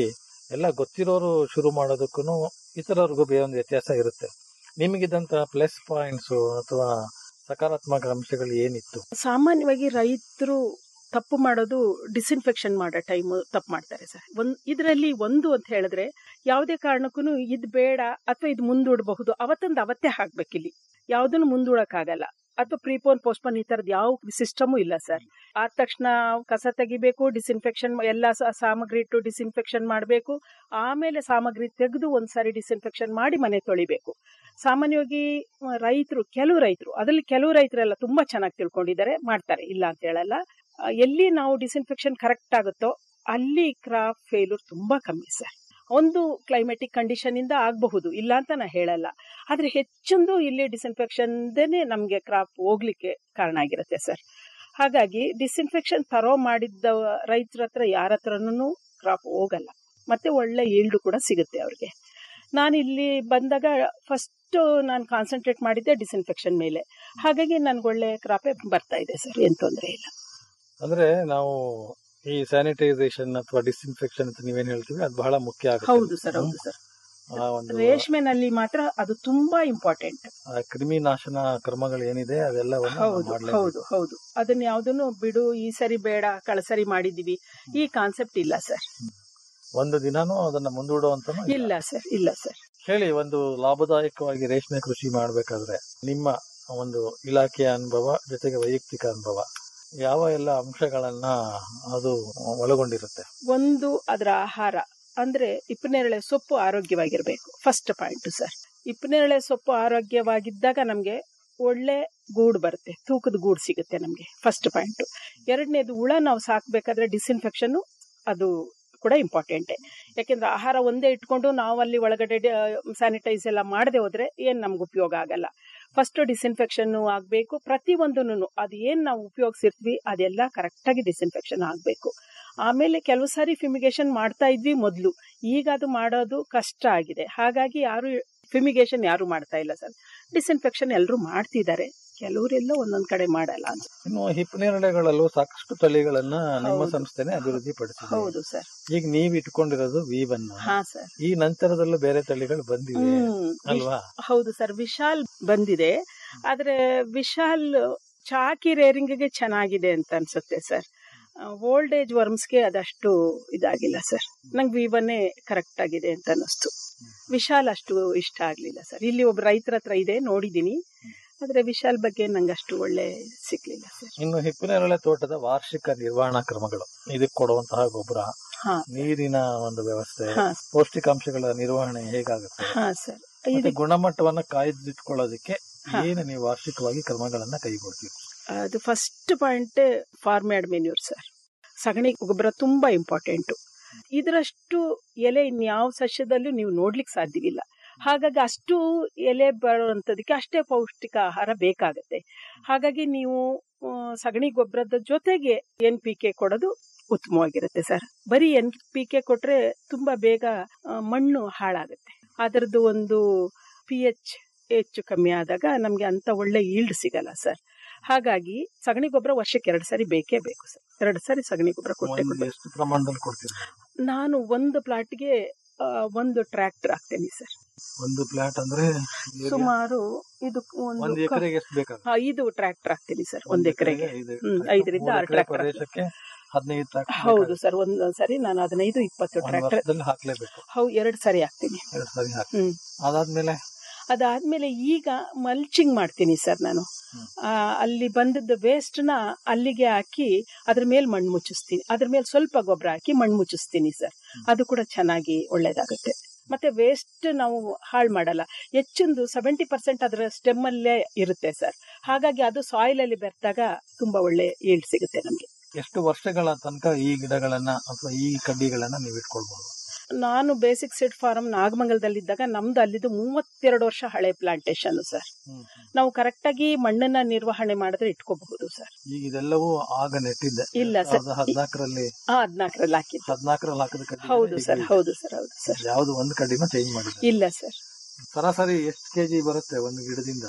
ಎಲ್ಲ ಗೊತ್ತಿರೋರು ಶುರು ಮಾಡೋದಕ್ಕೂ ಇತರರಿಗೂ ಬೇರೆ ಒಂದು ವ್ಯತ್ಯಾಸ ಇರುತ್ತೆ ನಿಮಗಿದ್ದಂತಹ ಪ್ಲಸ್ ಪಾಯಿಂಟ್ಸ್ ಅಥವಾ ಸಕಾರಾತ್ಮಕ ಅಂಶಗಳು ಏನಿತ್ತು ಸಾಮಾನ್ಯವಾಗಿ ರೈತರು ತಪ್ಪು ಮಾಡೋದು ಡಿಸ್ಇನ್ಫೆಕ್ಷನ್ ಮಾಡೋ ಟೈಮ್ ತಪ್ಪು ಮಾಡ್ತಾರೆ ಸರ್ ಒಂದ್ ಇದರಲ್ಲಿ ಒಂದು ಅಂತ ಹೇಳಿದ್ರೆ ಯಾವುದೇ ಕಾರಣಕ್ಕೂ ಇದು ಬೇಡ ಅಥವಾ ಇದು ಮುಂದೂಡಬಹುದು ಅವತ್ತೊಂದು ಅವತ್ತೇ ಹಾಕ್ಬೇಕಿಲ್ಲಿ ಯಾವುದನ್ನು ಮುಂದೂಡಕ್ಕಾಗಲ್ಲ ಅಥವಾ ಪ್ರೀಪೋನ್ ಪೋಸ್ಟ್ಪೋನ್ ಈ ತರದ್ ಯಾವ ಸಿಸ್ಟಮು ಇಲ್ಲ ಸರ್ ಆದ ತಕ್ಷಣ ಕಸ ತೆಗಿಬೇಕು ಡಿಸ್ಇನ್ಫೆಕ್ಷನ್ ಎಲ್ಲ ಸ- ಸಾಮಗ್ರಿ ಇಟ್ಟು ಡಿಸ್ಇನ್ಫೆಕ್ಷನ್ ಮಾಡಬೇಕು ಆಮೇಲೆ ಸಾಮಗ್ರಿ ತೆಗೆದು ಒಂದ್ಸಾರಿ ಡಿಸ್ಇನ್ಫೆಕ್ಷನ್ ಮಾಡಿ ಮನೆ ತೊಳಿಬೇಕು ಸಾಮಾನ್ಯವಾಗಿ ರೈತರು ಕೆಲವು ರೈತರು ಅದರಲ್ಲಿ ಕೆಲವು ರೈತರೆಲ್ಲ ತುಂಬಾ ಚೆನ್ನಾಗಿ ತಿಳ್ಕೊಂಡಿದ್ದಾರೆ ಮಾಡ್ತಾರೆ ಇಲ್ಲ ಅಂತ ಹೇಳಲ್ಲ ಆ, ಎಲ್ಲಿ ನಾವು ಡಿಸ್ಇನ್ಫೆಕ್ಷನ್ ಕರೆಕ್ಟ್ ಆಗುತ್ತೋ ಅಲ್ಲಿ ಕ್ರಾಪ್ ಫೇಲ್ಯೂರ್ ತುಂಬಾ ಕಮ್ಮಿ ಸರ್ ಒಂದು ಕ್ಲೈಮೆಟಿಕ್ ಕಂಡೀಷನ್ ಇಂದ ಆಗಬಹುದು ಇಲ್ಲ ಅಂತ ನಾ ಹೇಳಲ್ಲ ಆದ್ರೆ ಹೆಚ್ಚೊಂದು ಇಲ್ಲಿ ಡಿಸ್ಇನ್ಫೆಕ್ಷನ್ ನಮಗೆ ಕ್ರಾಪ್ ಹೋಗ್ಲಿಕ್ಕೆ ಕಾರಣ ಆಗಿರುತ್ತೆ ಸರ್ ಹಾಗಾಗಿ ಡಿಸ್ಇನ್ಫೆಕ್ಷನ್ ತರೋ ಮಾಡಿದ್ದ ರೈತರ ಹತ್ರ ಯಾರ ಹತ್ರನೂ ಕ್ರಾಪ್ ಹೋಗಲ್ಲ ಮತ್ತೆ ಒಳ್ಳೆ ಈಲ್ಡು ಕೂಡ ಸಿಗುತ್ತೆ ಅವ್ರಿಗೆ ನಾನು ಇಲ್ಲಿ ಬಂದಾಗ ಫಸ್ಟ್ ನಾನು ಕಾನ್ಸಂಟ್ರೇಟ್ ಮಾಡಿದ್ದೆ ಡಿಸ್ಇನ್ಫೆಕ್ಷನ್ ಮೇಲೆ ಹಾಗಾಗಿ ನನ್ಗೆ ಒಳ್ಳೆ ಕ್ರಾಪೇ ಬರ್ತಾ ಇದೆ ಸರ್ ಏನ್ ತೊಂದರೆ ಇಲ್ಲ ಅಂದ್ರೆ ನಾವು ಈ ಸ್ಯಾನಿಟೈಸೇಷನ್ ಅಥವಾ ಡಿಸ್ಇನ್ಫೆಕ್ಷನ್ ಅಂತ ನೀವೇನ್ ಹೇಳ್ತೀವಿ ಅದು ಬಹಳ ಮುಖ್ಯ ಆಗುತ್ತೆ ಹೌದು ಸರ್ ಹೌದು ಸರ್ ಆ ಒಂದು ರೇಷ್ಮೆನಲ್ಲಿ ಮಾತ್ರ ಅದು ತುಂಬಾ ಇಂಪಾರ್ಟೆಂಟ್ ಆ ಕ್ರಿಮಿನಾಶನ ಕ್ರಮಗಳು ಏನಿದೆ ಅದೆಲ್ಲವನ್ನು ನಾವು ಹೌದು ಮಾಡ್ಲೇಬೇಕು. ಹೌದು ಹೌದು ಅದನ್ನ ಯಾವ್ದನ್ನು ಬಿಡು ಈ ಸರಿ ಬೇಡ ಕಳಸರಿ ಮಾಡಿದೀವಿ ಈ ಕಾನ್ಸೆಪ್ಟ್ ಇಲ್ಲ ಸರ್ ಒಂದು ದಿನಾನೂ ಅದನ್ನ ಮುಂದೂಡುವಂತ ಇಲ್ಲ ಸರ್ ಇಲ್ಲ ಸರ್ ಹೇಳಿ ಒಂದು ಲಾಭದಾಯಕವಾಗಿ ರೇಷ್ಮೆ ಕೃಷಿ ಮಾಡಬೇಕಾದ್ರೆ ನಿಮ್ಮ ಒಂದು ಇಲಾಖೆಯ ಅನುಭವ ಜೊತೆಗೆ ವೈಯಕ್ತಿಕ ಅನುಭವ ಯಾವ ಎಲ್ಲ ಅಂಶಗಳನ್ನ ಅದು ಒಳಗೊಂಡಿರುತ್ತೆ ಒಂದು ಅದರ ಆಹಾರ ಅಂದ್ರೆ ಇಪ್ಪನೇರಳೆ ಸೊಪ್ಪು ಆರೋಗ್ಯವಾಗಿರ್ಬೇಕು ಫಸ್ಟ್ ಪಾಯಿಂಟ್ ಸರ್ ಇಪ್ಪನೇರಳೆ ಸೊಪ್ಪು ಆರೋಗ್ಯವಾಗಿದ್ದಾಗ ನಮ್ಗೆ ಒಳ್ಳೆ ಗೂಡು ಬರುತ್ತೆ ತೂಕದ ಗೂಡು ಸಿಗುತ್ತೆ ನಮ್ಗೆ ಫಸ್ಟ್ ಪಾಯಿಂಟ್ ಎರಡನೇದು ಹುಳ ನಾವು ಸಾಕ್ಬೇಕಾದ್ರೆ ಡಿಸ್ಇನ್ಫೆಕ್ಷನ್ ಅದು ಕೂಡ ಇಂಪಾರ್ಟೆಂಟೇ ಯಾಕೆಂದ್ರೆ ಆಹಾರ ಒಂದೇ ಇಟ್ಕೊಂಡು ನಾವು ಅಲ್ಲಿ ಒಳಗಡೆ ಸ್ಯಾನಿಟೈಸ್ ಎಲ್ಲ ಮಾಡದೆ ಹೋದ್ರೆ ಏನ್ ನಮ್ಗೆ ಉಪಯೋಗ ಆಗಲ್ಲ ಫಸ್ಟ್ ಡಿಸ್ಇನ್ಫೆಕ್ಷನ್ ಆಗಬೇಕು ಪ್ರತಿ ಒಂದನ್ನು ಅದು ಏನ್ ನಾವು ಉಪಯೋಗಿಸಿರ್ತೀವಿ ಅದೆಲ್ಲ ಕರೆಕ್ಟಾಗಿ ಡಿಸ್ಇನ್ಫೆಕ್ಷನ್ ಆಗಬೇಕು ಆಮೇಲೆ ಕೆಲವು ಸಾರಿ ಫಿಮಿಗೇಷನ್ ಮಾಡ್ತಾ ಇದ್ವಿ ಮೊದಲು ಈಗ ಅದು ಮಾಡೋದು ಕಷ್ಟ ಆಗಿದೆ ಹಾಗಾಗಿ ಯಾರು ಫಿಮಿಗೇಷನ್ ಯಾರು ಮಾಡ್ತಾ ಇಲ್ಲ ಸರ್ ಡಿಸ್ಇನ್ಫೆಕ್ಷನ್ ಎಲ್ಲರೂ ಮಾಡ್ತಿದ್ದಾರೆ ಕೆಲವರೆಲ್ಲ ಒಂದೊಂದ್ ಕಡೆ ಮಾಡಲ್ಲ ಅಂತ ಇನ್ನು ಹಿಪ್ಪನೇರಳೆಗಳಲ್ಲೂ ಸಾಕಷ್ಟು ತಳಿಗಳನ್ನ ನಿಮ್ಮ ಹೌದು. ಸಂಸ್ಥೆನೆ ಅಭಿವೃದ್ಧಿ ಪಡಿಸಿದೆ ಹೌದು ಸರ್ ಈಗ ನೀವ್ ಇಟ್ಕೊಂಡಿರೋದು ವೀವನ್ ಹಾ ಸರ್ ಈ ನಂತರದಲ್ಲೂ ಬೇರೆ ತಳಿಗಳು ಬಂದಿವೆ ಹ್ಮ್ ಅಲ್ವಾ ಹೌದು ಸರ್ ವಿಶಾಲ್ ಬಂದಿದೆ ಆದ್ರೆ ವಿಶಾಲ್ ಚಾಕಿ ರೇರಿಂಗ್ಗೆ ಚೆನ್ನಾಗಿದೆ ಅಂತ ಅನ್ಸುತ್ತೆ ಸರ್ ಓಲ್ಡ್ ಏಜ್ ವರ್ಮ್ಸ್ಗೆ ಅದಷ್ಟು ಇದಾಗಿಲ್ಲ ಸರ್ ನಂಗೆ ವಿವನ್ನೇ ಕರೆಕ್ಟ್ ಆಗಿದೆ ಅಂತ ಅನ್ನಿಸ್ತು ವಿಶಾಲ್ ಅಷ್ಟು ಇಷ್ಟ ಆಗ್ಲಿಲ್ಲ ಸರ್ ಇಲ್ಲಿ ಒಬ್ಬ ರೈತರ ಹತ್ರ ಇದೆ ನೋಡಿದೀನಿ ಆದ್ರೆ ವಿಶಾಲ್ ಬಗ್ಗೆ ನಂಗೆ ಅಷ್ಟು ಒಳ್ಳೆ ಸಿಗ್ಲಿಲ್ಲ ಸರ್ ಇನ್ನು ಹಿಪ್ಪನೇರಳೆ ತೋಟದ ವಾರ್ಷಿಕ ನಿರ್ವಹಣಾ ಕ್ರಮಗಳು ಇದಕ್ಕೆ ಕೊಡುವಂತಹ ಗೊಬ್ಬರ ಹಾ ನೀರಿನ ಒಂದು ವ್ಯವಸ್ಥೆ ಹಾ ಪೌಷ್ಟಿಕಾಂಶಗಳ ನಿರ್ವಹಣೆ ಹೇಗಾಗುತ್ತೆ ಹಾ ಸರ್ ಮತ್ತೆ ಇದು ಗುಣಮಟ್ಟವನ್ನ ಕಾಯ್ದಿಟ್ಕೊಳ್ಳೋದಕ್ಕೆ ಹಾ. ಏನು ನೀವು ವಾರ್ಷಿಕವಾಗಿ ಕ್ರಮಗಳನ್ನ ಕೈಗೊಳ್ತೀವಿ ಅದು first point farmyard manure sir ಸಗಣಿ ಗೊಬ್ಬರ ತುಂಬಾ ಇಂಪಾರ್ಟೆಂಟು ಇದರಷ್ಟು ಎಲೆ ಇನ್ಯಾವ ಸಸ್ಯದಲ್ಲೂ ನೀವು ನೋಡ್ಲಿಕ್ಕೆ ಸಾಧ್ಯವಿಲ್ಲ ಹಾಗಾಗಿ ಅಷ್ಟು ಎಲೆ ಬರುವಂಥದಕ್ಕೆ ಅಷ್ಟೇ ಪೌಷ್ಟಿಕ ಆಹಾರ ಬೇಕಾಗತ್ತೆ ಹಾಗಾಗಿ ನೀವು ಆ, ಸಗಣಿ ಗೊಬ್ಬರದ ಜೊತೆಗೆ ಎನ್ ಪಿ ಕೆ ಕೊಡೋದು ಉತ್ತಮವಾಗಿರುತ್ತೆ ಸರ್ ಬರೀ ಎನ್ ಪಿ ಕೆ ಕೊಟ್ರೆ ತುಂಬಾ ಬೇಗ ಆ, ಮಣ್ಣು ಹಾಳಾಗುತ್ತೆ ಅದರದ್ದು ಒಂದು ಪಿ ಎಚ್ ಹೆಚ್ಚು ಕಮ್ಮಿ ಆದಾಗ ನಮ್ಗೆ ಅಂತ ಒಳ್ಳೆ ಈಲ್ಡ್ ಸಿಗಲ್ಲ ಸರ್ ಹಾಗಾಗಿ ಸಗಣಿ ಗೊಬ್ಬರ ವರ್ಷಕ್ಕೆ ಎರಡು ಸಾರಿ ಬೇಕೇ ಬೇಕು ಸರ್ ಎರಡು ಸಾರಿ ಸಗಣಿ ಗೊಬ್ಬರ ಕೊಟ್ಟೆ ಒಂದು ಕೊಡ್ಬೇಕು ಎಷ್ಟು ಪ್ರಮಾಣದಲ್ಲಿ ಕೊಡ್ತೀರಿ ನಾನು ಒಂದು ಪ್ಲಾಟ್ಗೆ ಆ, ಒಂದು ಟ್ರ್ಯಾಕ್ಟರ್ ಹಾಕ್ತೇನೆ ಸರ್ ಒಂದು ಪ್ಲಾಟ್ ಅಂದ್ರೆ area? ಸುಮಾರು ಇದು ಒಂದು ಒಂದು ಕ- ಎಕರೆಗೆ ಎಷ್ಟು ಬೇಕಾಗುತ್ತೆ ಐದು ಟ್ರ್ಯಾಕ್ಟರ್ ಹಾಕ್ತೀನಿ ಸರ್ ಒಂದ್ ಎಕರೆಗೆ ಐದು ಹ್ಮ್, tractor. ಐದರಿಂದ ಮೂರು ಆರು ಎಕರೆ tractor. ಪ್ರದೇಶಕ್ಕೆ ಹದಿನೈದು ಟ್ರಾಕ್ಟರ್ ಹೌದು ಸರ್ ಒಂದೊಂದ್ ಸರಿ ನಾನು ಹದಿನೈದು ಇಪ್ಪತ್ತು ಒಂದು ಟ್ರ್ಯಾಕ್ಟರ್ ವರ್ಷದಲ್ಲಿ ಹಾಕ್ಲೇಬೇಕು ಹೌ ಎರಡು ಸರಿ ಹಾಕ್ತೀನಿ ಎರಡು ಸಾರಿ ಹಾಕಿ ಹ್ಮ್ ಅದಾದ್ಮೇಲೆ ಅದಾದ್ಮೇಲೆ ಈಗ ಮಲ್ಚಿಂಗ್ ಮಾಡ್ತೀನಿ ಸರ್ ನಾನು ಆ, ಅಲ್ಲಿ ಬಂದದ್ದು ವೇಸ್ಟ್ ನ ಅಲ್ಲಿಗೆ ಹಾಕಿ ಅದ್ರ ಮೇಲೆ ಮಣ್ಣು ಮುಚ್ಚಿಸ್ತೀನಿ ಅದ್ರ ಮೇಲೆ ಸ್ವಲ್ಪ ಗೊಬ್ಬರ ಹಾಕಿ ಮಣ್ಣು ಮುಚ್ಚಿಸ್ತೀನಿ ಸರ್ ಅದು ಕೂಡ ಚೆನ್ನಾಗಿ ಒಳ್ಳೇದಾಗುತ್ತೆ ಮತ್ತೆ ವೇಸ್ಟ್ ನಾವು ಹಾಳು ಮಾಡಲ್ಲ ಹೆಚ್ಚೊಂದು ಸೆವೆಂಟಿ ಪರ್ಸೆಂಟ್ ಅದರ ಸ್ಟೆಮ್ ಅಲ್ಲೇ ಇರುತ್ತೆ ಸರ್ ಹಾಗಾಗಿ ಅದು ಸಾಯಿಲ್ ಅಲ್ಲಿ ಬೆರೆತಾಗ ತುಂಬಾ ಒಳ್ಳೆ ಈಲ್ಡ್ ಸಿಗುತ್ತೆ ನಮಗೆ ಎಷ್ಟು ವರ್ಷಗಳ ತನಕ ಈ ಗಿಡಗಳನ್ನ ಅಥವಾ ಈ ಕಡ್ಡಿಗಳನ್ನ ನೀವು ಇಟ್ಕೊಳ್ಬಹುದು ನಾನು ಬೇಸಿಕ್ ಸೀಡ್ ಫಾರ್ಮ್ ನಾಗಮಂಗಲದಲ್ಲಿದ್ದಾಗ ನಮ್ದು ಅಲ್ಲಿದ್ದು ಮೂವತ್ತೆರಡು ವರ್ಷ ಹಳೆ ಪ್ಲಾಂಟೇಶನ್ ಸರ್ ನಾವು ಕರೆಕ್ಟಾಗಿ ಮಣ್ಣನ್ನ ನಿರ್ವಹಣೆ ಮಾಡಿದ್ರೆ ಇಟ್ಕೋಬಹುದು ಸರ್ ಈಗ ಇದೆಲ್ಲವೂ ಆಗ ನೆಟ್ಟಿದ್ದೆ ಇಲ್ಲ ಸರ್ ಸಾವಿರದ ಹದಿನಾಲ್ಕರಲ್ಲಿ ಹಾ ಹದಿನಾಲ್ಕರಲ್ಲಿ ಹಾಕಿದ್ದು ಹದಿನಾಲ್ಕರಲ್ಲಿ ಹಾಕಿದ ಕಡ್ಡಿ ಹೌದು ಸರ್ ಹೌದು ಸರ್ ಹೌದು ಸರ್ ಯಾವ್ದು ಒಂದು ಕಡ್ಡಿನ ಚೇಂಜ್ ಮಾಡಿಲ್ಲ ಇಲ್ಲ ಸರ್ ಸರಾಸರಿ ಎಷ್ಟು ಕೆಜಿ ಬರುತ್ತೆ ಒಂದು ಗಿಡದಿಂದ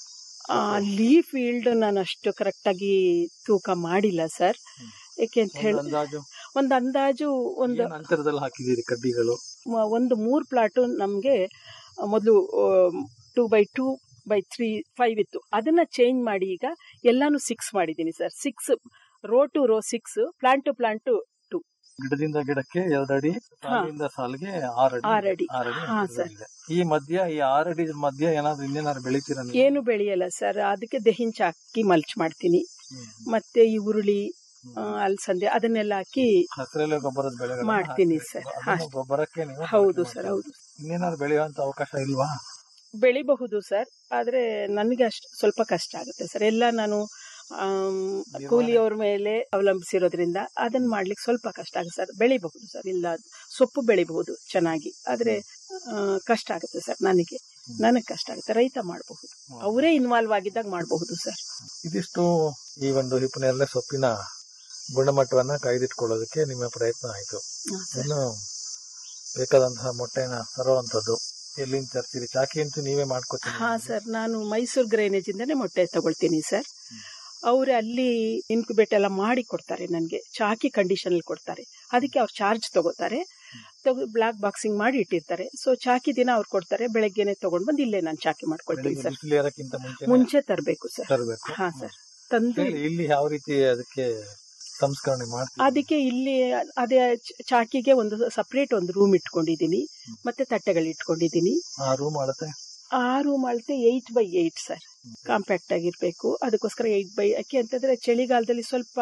ಲೀಫ್ ಈಲ್ಡ್ ನಾನು ಅಷ್ಟು ಕರೆಕ್ಟಾಗಿ ತೂಕ ಮಾಡಿಲ್ಲ ಸರ್ ಯಾಕೆ ಅಂತ ಒಂದು ಹೇಳಿ ಅಂದಾಜು ಒಂದು ಅಂದಾಜು ಒಂದು ಏನ್ ಅಂತರದಲ್ಲಿ ಹಾಕಿದ್ದೀರಿ ಕಡ್ಡಿಗಳು ಮ- ಒಂದು ಮೂರು ಪ್ಲಾಟು ನಮಗೆ ಮೊದಲು two by two by three five ಇತ್ತು ಅದನ್ನ ಚೇಂಜ್ ಮಾಡಿ ಈಗ ಎಲ್ಲಾನು ಸಿಕ್ಸ್ ಮಾಡಿದ್ದೀನಿ sir six row to row six plant to plant two ಗಿಡದಿಂದ ಗಿಡಕ್ಕೆ ಎರಡಡಿ ಸಾಲಿಂದ ಸಾಲಿಗೆ ಆರಡಿ ಆರಡಿ. ಆರಡಿ ಹಾ, ಅಂತರದಲ್ಲಿದೆ. ಈ ಮಧ್ಯ ಈ ಆರಡಿ ಮಧ್ಯ ಏನಾದ್ರು ಇನ್ನೇನಾದ್ರು ಬೆಳಿತೀರ ನೀವು? ಏನು ಬೆಳೆಯಲ್ಲ ಸರ್ ಅದಕ್ಕೆ ದಹಿಂಚ ಹಾಕಿ ಮಲ್ಚ್ ಮಾಡ್ತೀನಿ ಹ್ಮ್. ಮತ್ತೆ ಈ ಉರುಳಿ ಆ, ಅಲಸಂದೆ ಅದನ್ನೆಲ್ಲ ಹಾಕಿ ಹಸಿರೆಲೆ ಗೊಬ್ಬರದ ಬೆಳೆಗಳನ್ನ ಮಾಡ್ತೀನಿ ಹಾಕ್ತೀರಿ. ಸರ್. ಅದನ್ನು ಹಾ. ಗೊಬ್ಬರಕ್ಕೆ ನೀವು ಹೌದು ಬಳಕೆ ಸರ್ ಮಾಡ್ತೀರಿ. ಹೌದು ಇನ್ನೇನಾದ್ರು ಬೆಳೆಯುವಂತ ಅವಕಾಶ ಇಲ್ವಾ ಬೆಳಿಬಹುದು ಸರ್ ಆದ್ರೆ ನನಗೆ ಅಷ್ಟು ಸ್ವಲ್ಪ ಕಷ್ಟ ಆಗುತ್ತೆ ಸರ್ ಎಲ್ಲ ನಾನು ಆಮ್, ನಿರ್ವಹಣೆ. ಕೂಲಿಯವ್ರ ಮೇಲೆ ಅವಲಂಬಿಸಿರೋದ್ರಿಂದ ಅದನ್ನ ಮಾಡ್ಲಿಕ್ಕೆ ಸ್ವಲ್ಪ ಕಷ್ಟ ಆಗುತ್ತೆ ಸರ್ ಬೆಳಿಬಹುದು ಸರ್ ಇಲ್ಲ ಸೊಪ್ಪು ಬೆಳಿಬಹುದು ಚೆನ್ನಾಗಿ ಆದ್ರೆ ಆ, ಕಷ್ಟ ಆಗುತ್ತೆ ಸರ್ ನನಗೆ ನನಗೆ ಕಷ್ಟ ಆಗುತ್ತೆ ರೈತ ಮಾಡಬಹುದು ಅವರೇ ಇನ್ವಾಲ್ವ್ ಆಗಿದ್ದಾಗ ಮಾಡಬಹುದು ಸರ್ ಇದಿಷ್ಟು ಈ ಒಂದು ಹಿಪ್ಪನೇರಳೆ ಸೊಪ್ಪಿನ ಗುಣಮಟ್ಟವನ್ನ ಕಾಯ್ದಿಟ್ಕೊಳ್ಳೋದಕ್ಕೆ ನಿಮ್ಮ ಪ್ರಯತ್ನ ಆಯ್ತು ಹಾ, ಸರ್. ಇನ್ನು ಬೇಕಾದಂತಹ ಮೊಟ್ಟೆನ ತರುವಂತದ್ದು ಎಲ್ಲಿಂದ ತರ್ತೀರಿ ಚಾಕಿ ಅಂತೂ ನೀವೇ ಮಾಡ್ಕೋತೀರಿ ಹಾ ಸರ್ ನಾನು ಮೈಸೂರು ಗ್ರೈನೇಜ್ ಇಂದಾನೆ ಮೊಟ್ಟೆ ತಗೊಳ್ತೀನಿ ಸರ್ ಅವ್ರು ಅಲ್ಲಿ ಇನ್ಕ್ಯುಬೇಟ್ ಎಲ್ಲ ಮಾಡಿ ಕೊಡ್ತಾರೆ ನನಗೆ ಚಾಕಿ ಕಂಡೀಷನ್ ಅಲ್ಲಿ ಕೊಡ್ತಾರೆ ಅದಕ್ಕೆ ಅವ್ರು ಚಾರ್ಜ್ ತಗೋತಾರೆ ತಗೋ ಬ್ಲಾಕ್ ಬಾಕ್ಸಿಂಗ್ ಮಾಡಿ ಇಟ್ಟಿರ್ತಾರೆ ಸೊ ಚಾಕಿ ದಿನ ಅವ್ರು ಕೊಡ್ತಾರೆ ಬೆಳಗ್ಗೆನೆ ತಗೊಂಡ್ ಬಂದು ಇಲ್ಲೇ ನಾನು ಚಾಕಿ ಮಾಡ್ಕೊಳ್ತೀನಿ ಬೆಳಿಗ್ಗೆ ಸರ್ ಬಿಸಿಲು ಏರಕ್ಕಿಂತ ಮುಂಚೆ ಮುಂಚೆ ತರಬೇಕು ಸರ್ ತರಬೇಕು ಹಾ ಸರ್ ತಂದು ಇಲ್ಲಿ ಯಾವ ರೀತಿ ಅದಕ್ಕೆ ಸಂಸ್ಕರಣೆ ಮಾಡ್ತೀವಿ ಅದಕ್ಕೆ ಇಲ್ಲಿ ಅದೇ ಚ- ಚಾಕಿಗೆ ಒಂದು ಸಪರೇಟ್ ಒಂದು ರೂಮ್ ಇಟ್ಕೊಂಡಿದ್ದೀನಿ ಮತ್ತೆ ತಟ್ಟೆಗಳು ಇಟ್ಕೊಂಡಿದ್ದೀನಿ ಆ ರೂಮ್ ಅಳತೆ ಆ ರೂಮ್ ಅಳತೆ eight by eight sir compact ಆಗಿರ್ಬೇಕು ಅದಕ್ಕೋಸ್ಕರ ಏಯ್ಟ್ ಬೈ ಯಾಕೆ ಅಂತಂದ್ರೆ ಚಳಿಗಾಲದಲ್ಲಿ ಸ್ವಲ್ಪ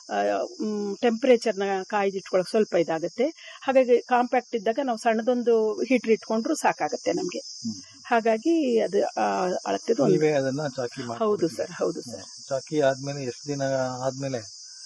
ಟೆಂಪರೇಚರ್ನ ಕಾಯ್ದಿಟ್ಕೊಳಕ್ ಸ್ವಲ್ಪ ಇದಾಗುತ್ತೆ ಹಾಗಾಗಿ ಕಾಂಪ್ಯಾಕ್ಟ್ ಇದ್ದಾಗ ನಾವು ಸಣ್ಣದೊಂದು ಹೀಟರ್ ಇಟ್ಕೊಂಡ್ರು ಸಾಕಾಗುತ್ತೆ ನಮ್ಗೆ ಹಾಗಾಗಿ ಅದು ಆ ಅಳತೆದು ಒಂದು ನೀವೇ ಅದನ್ನ ಚಾಕಿ ಮಾಡಿ ಹೌದು ಸರ್ ಹೌದು ಸರ್ ಚಾಕಿ ಆದ್ಮೇಲೆ ಎಷ್ಟು ದಿನ ಆದ್ಮೇಲೆ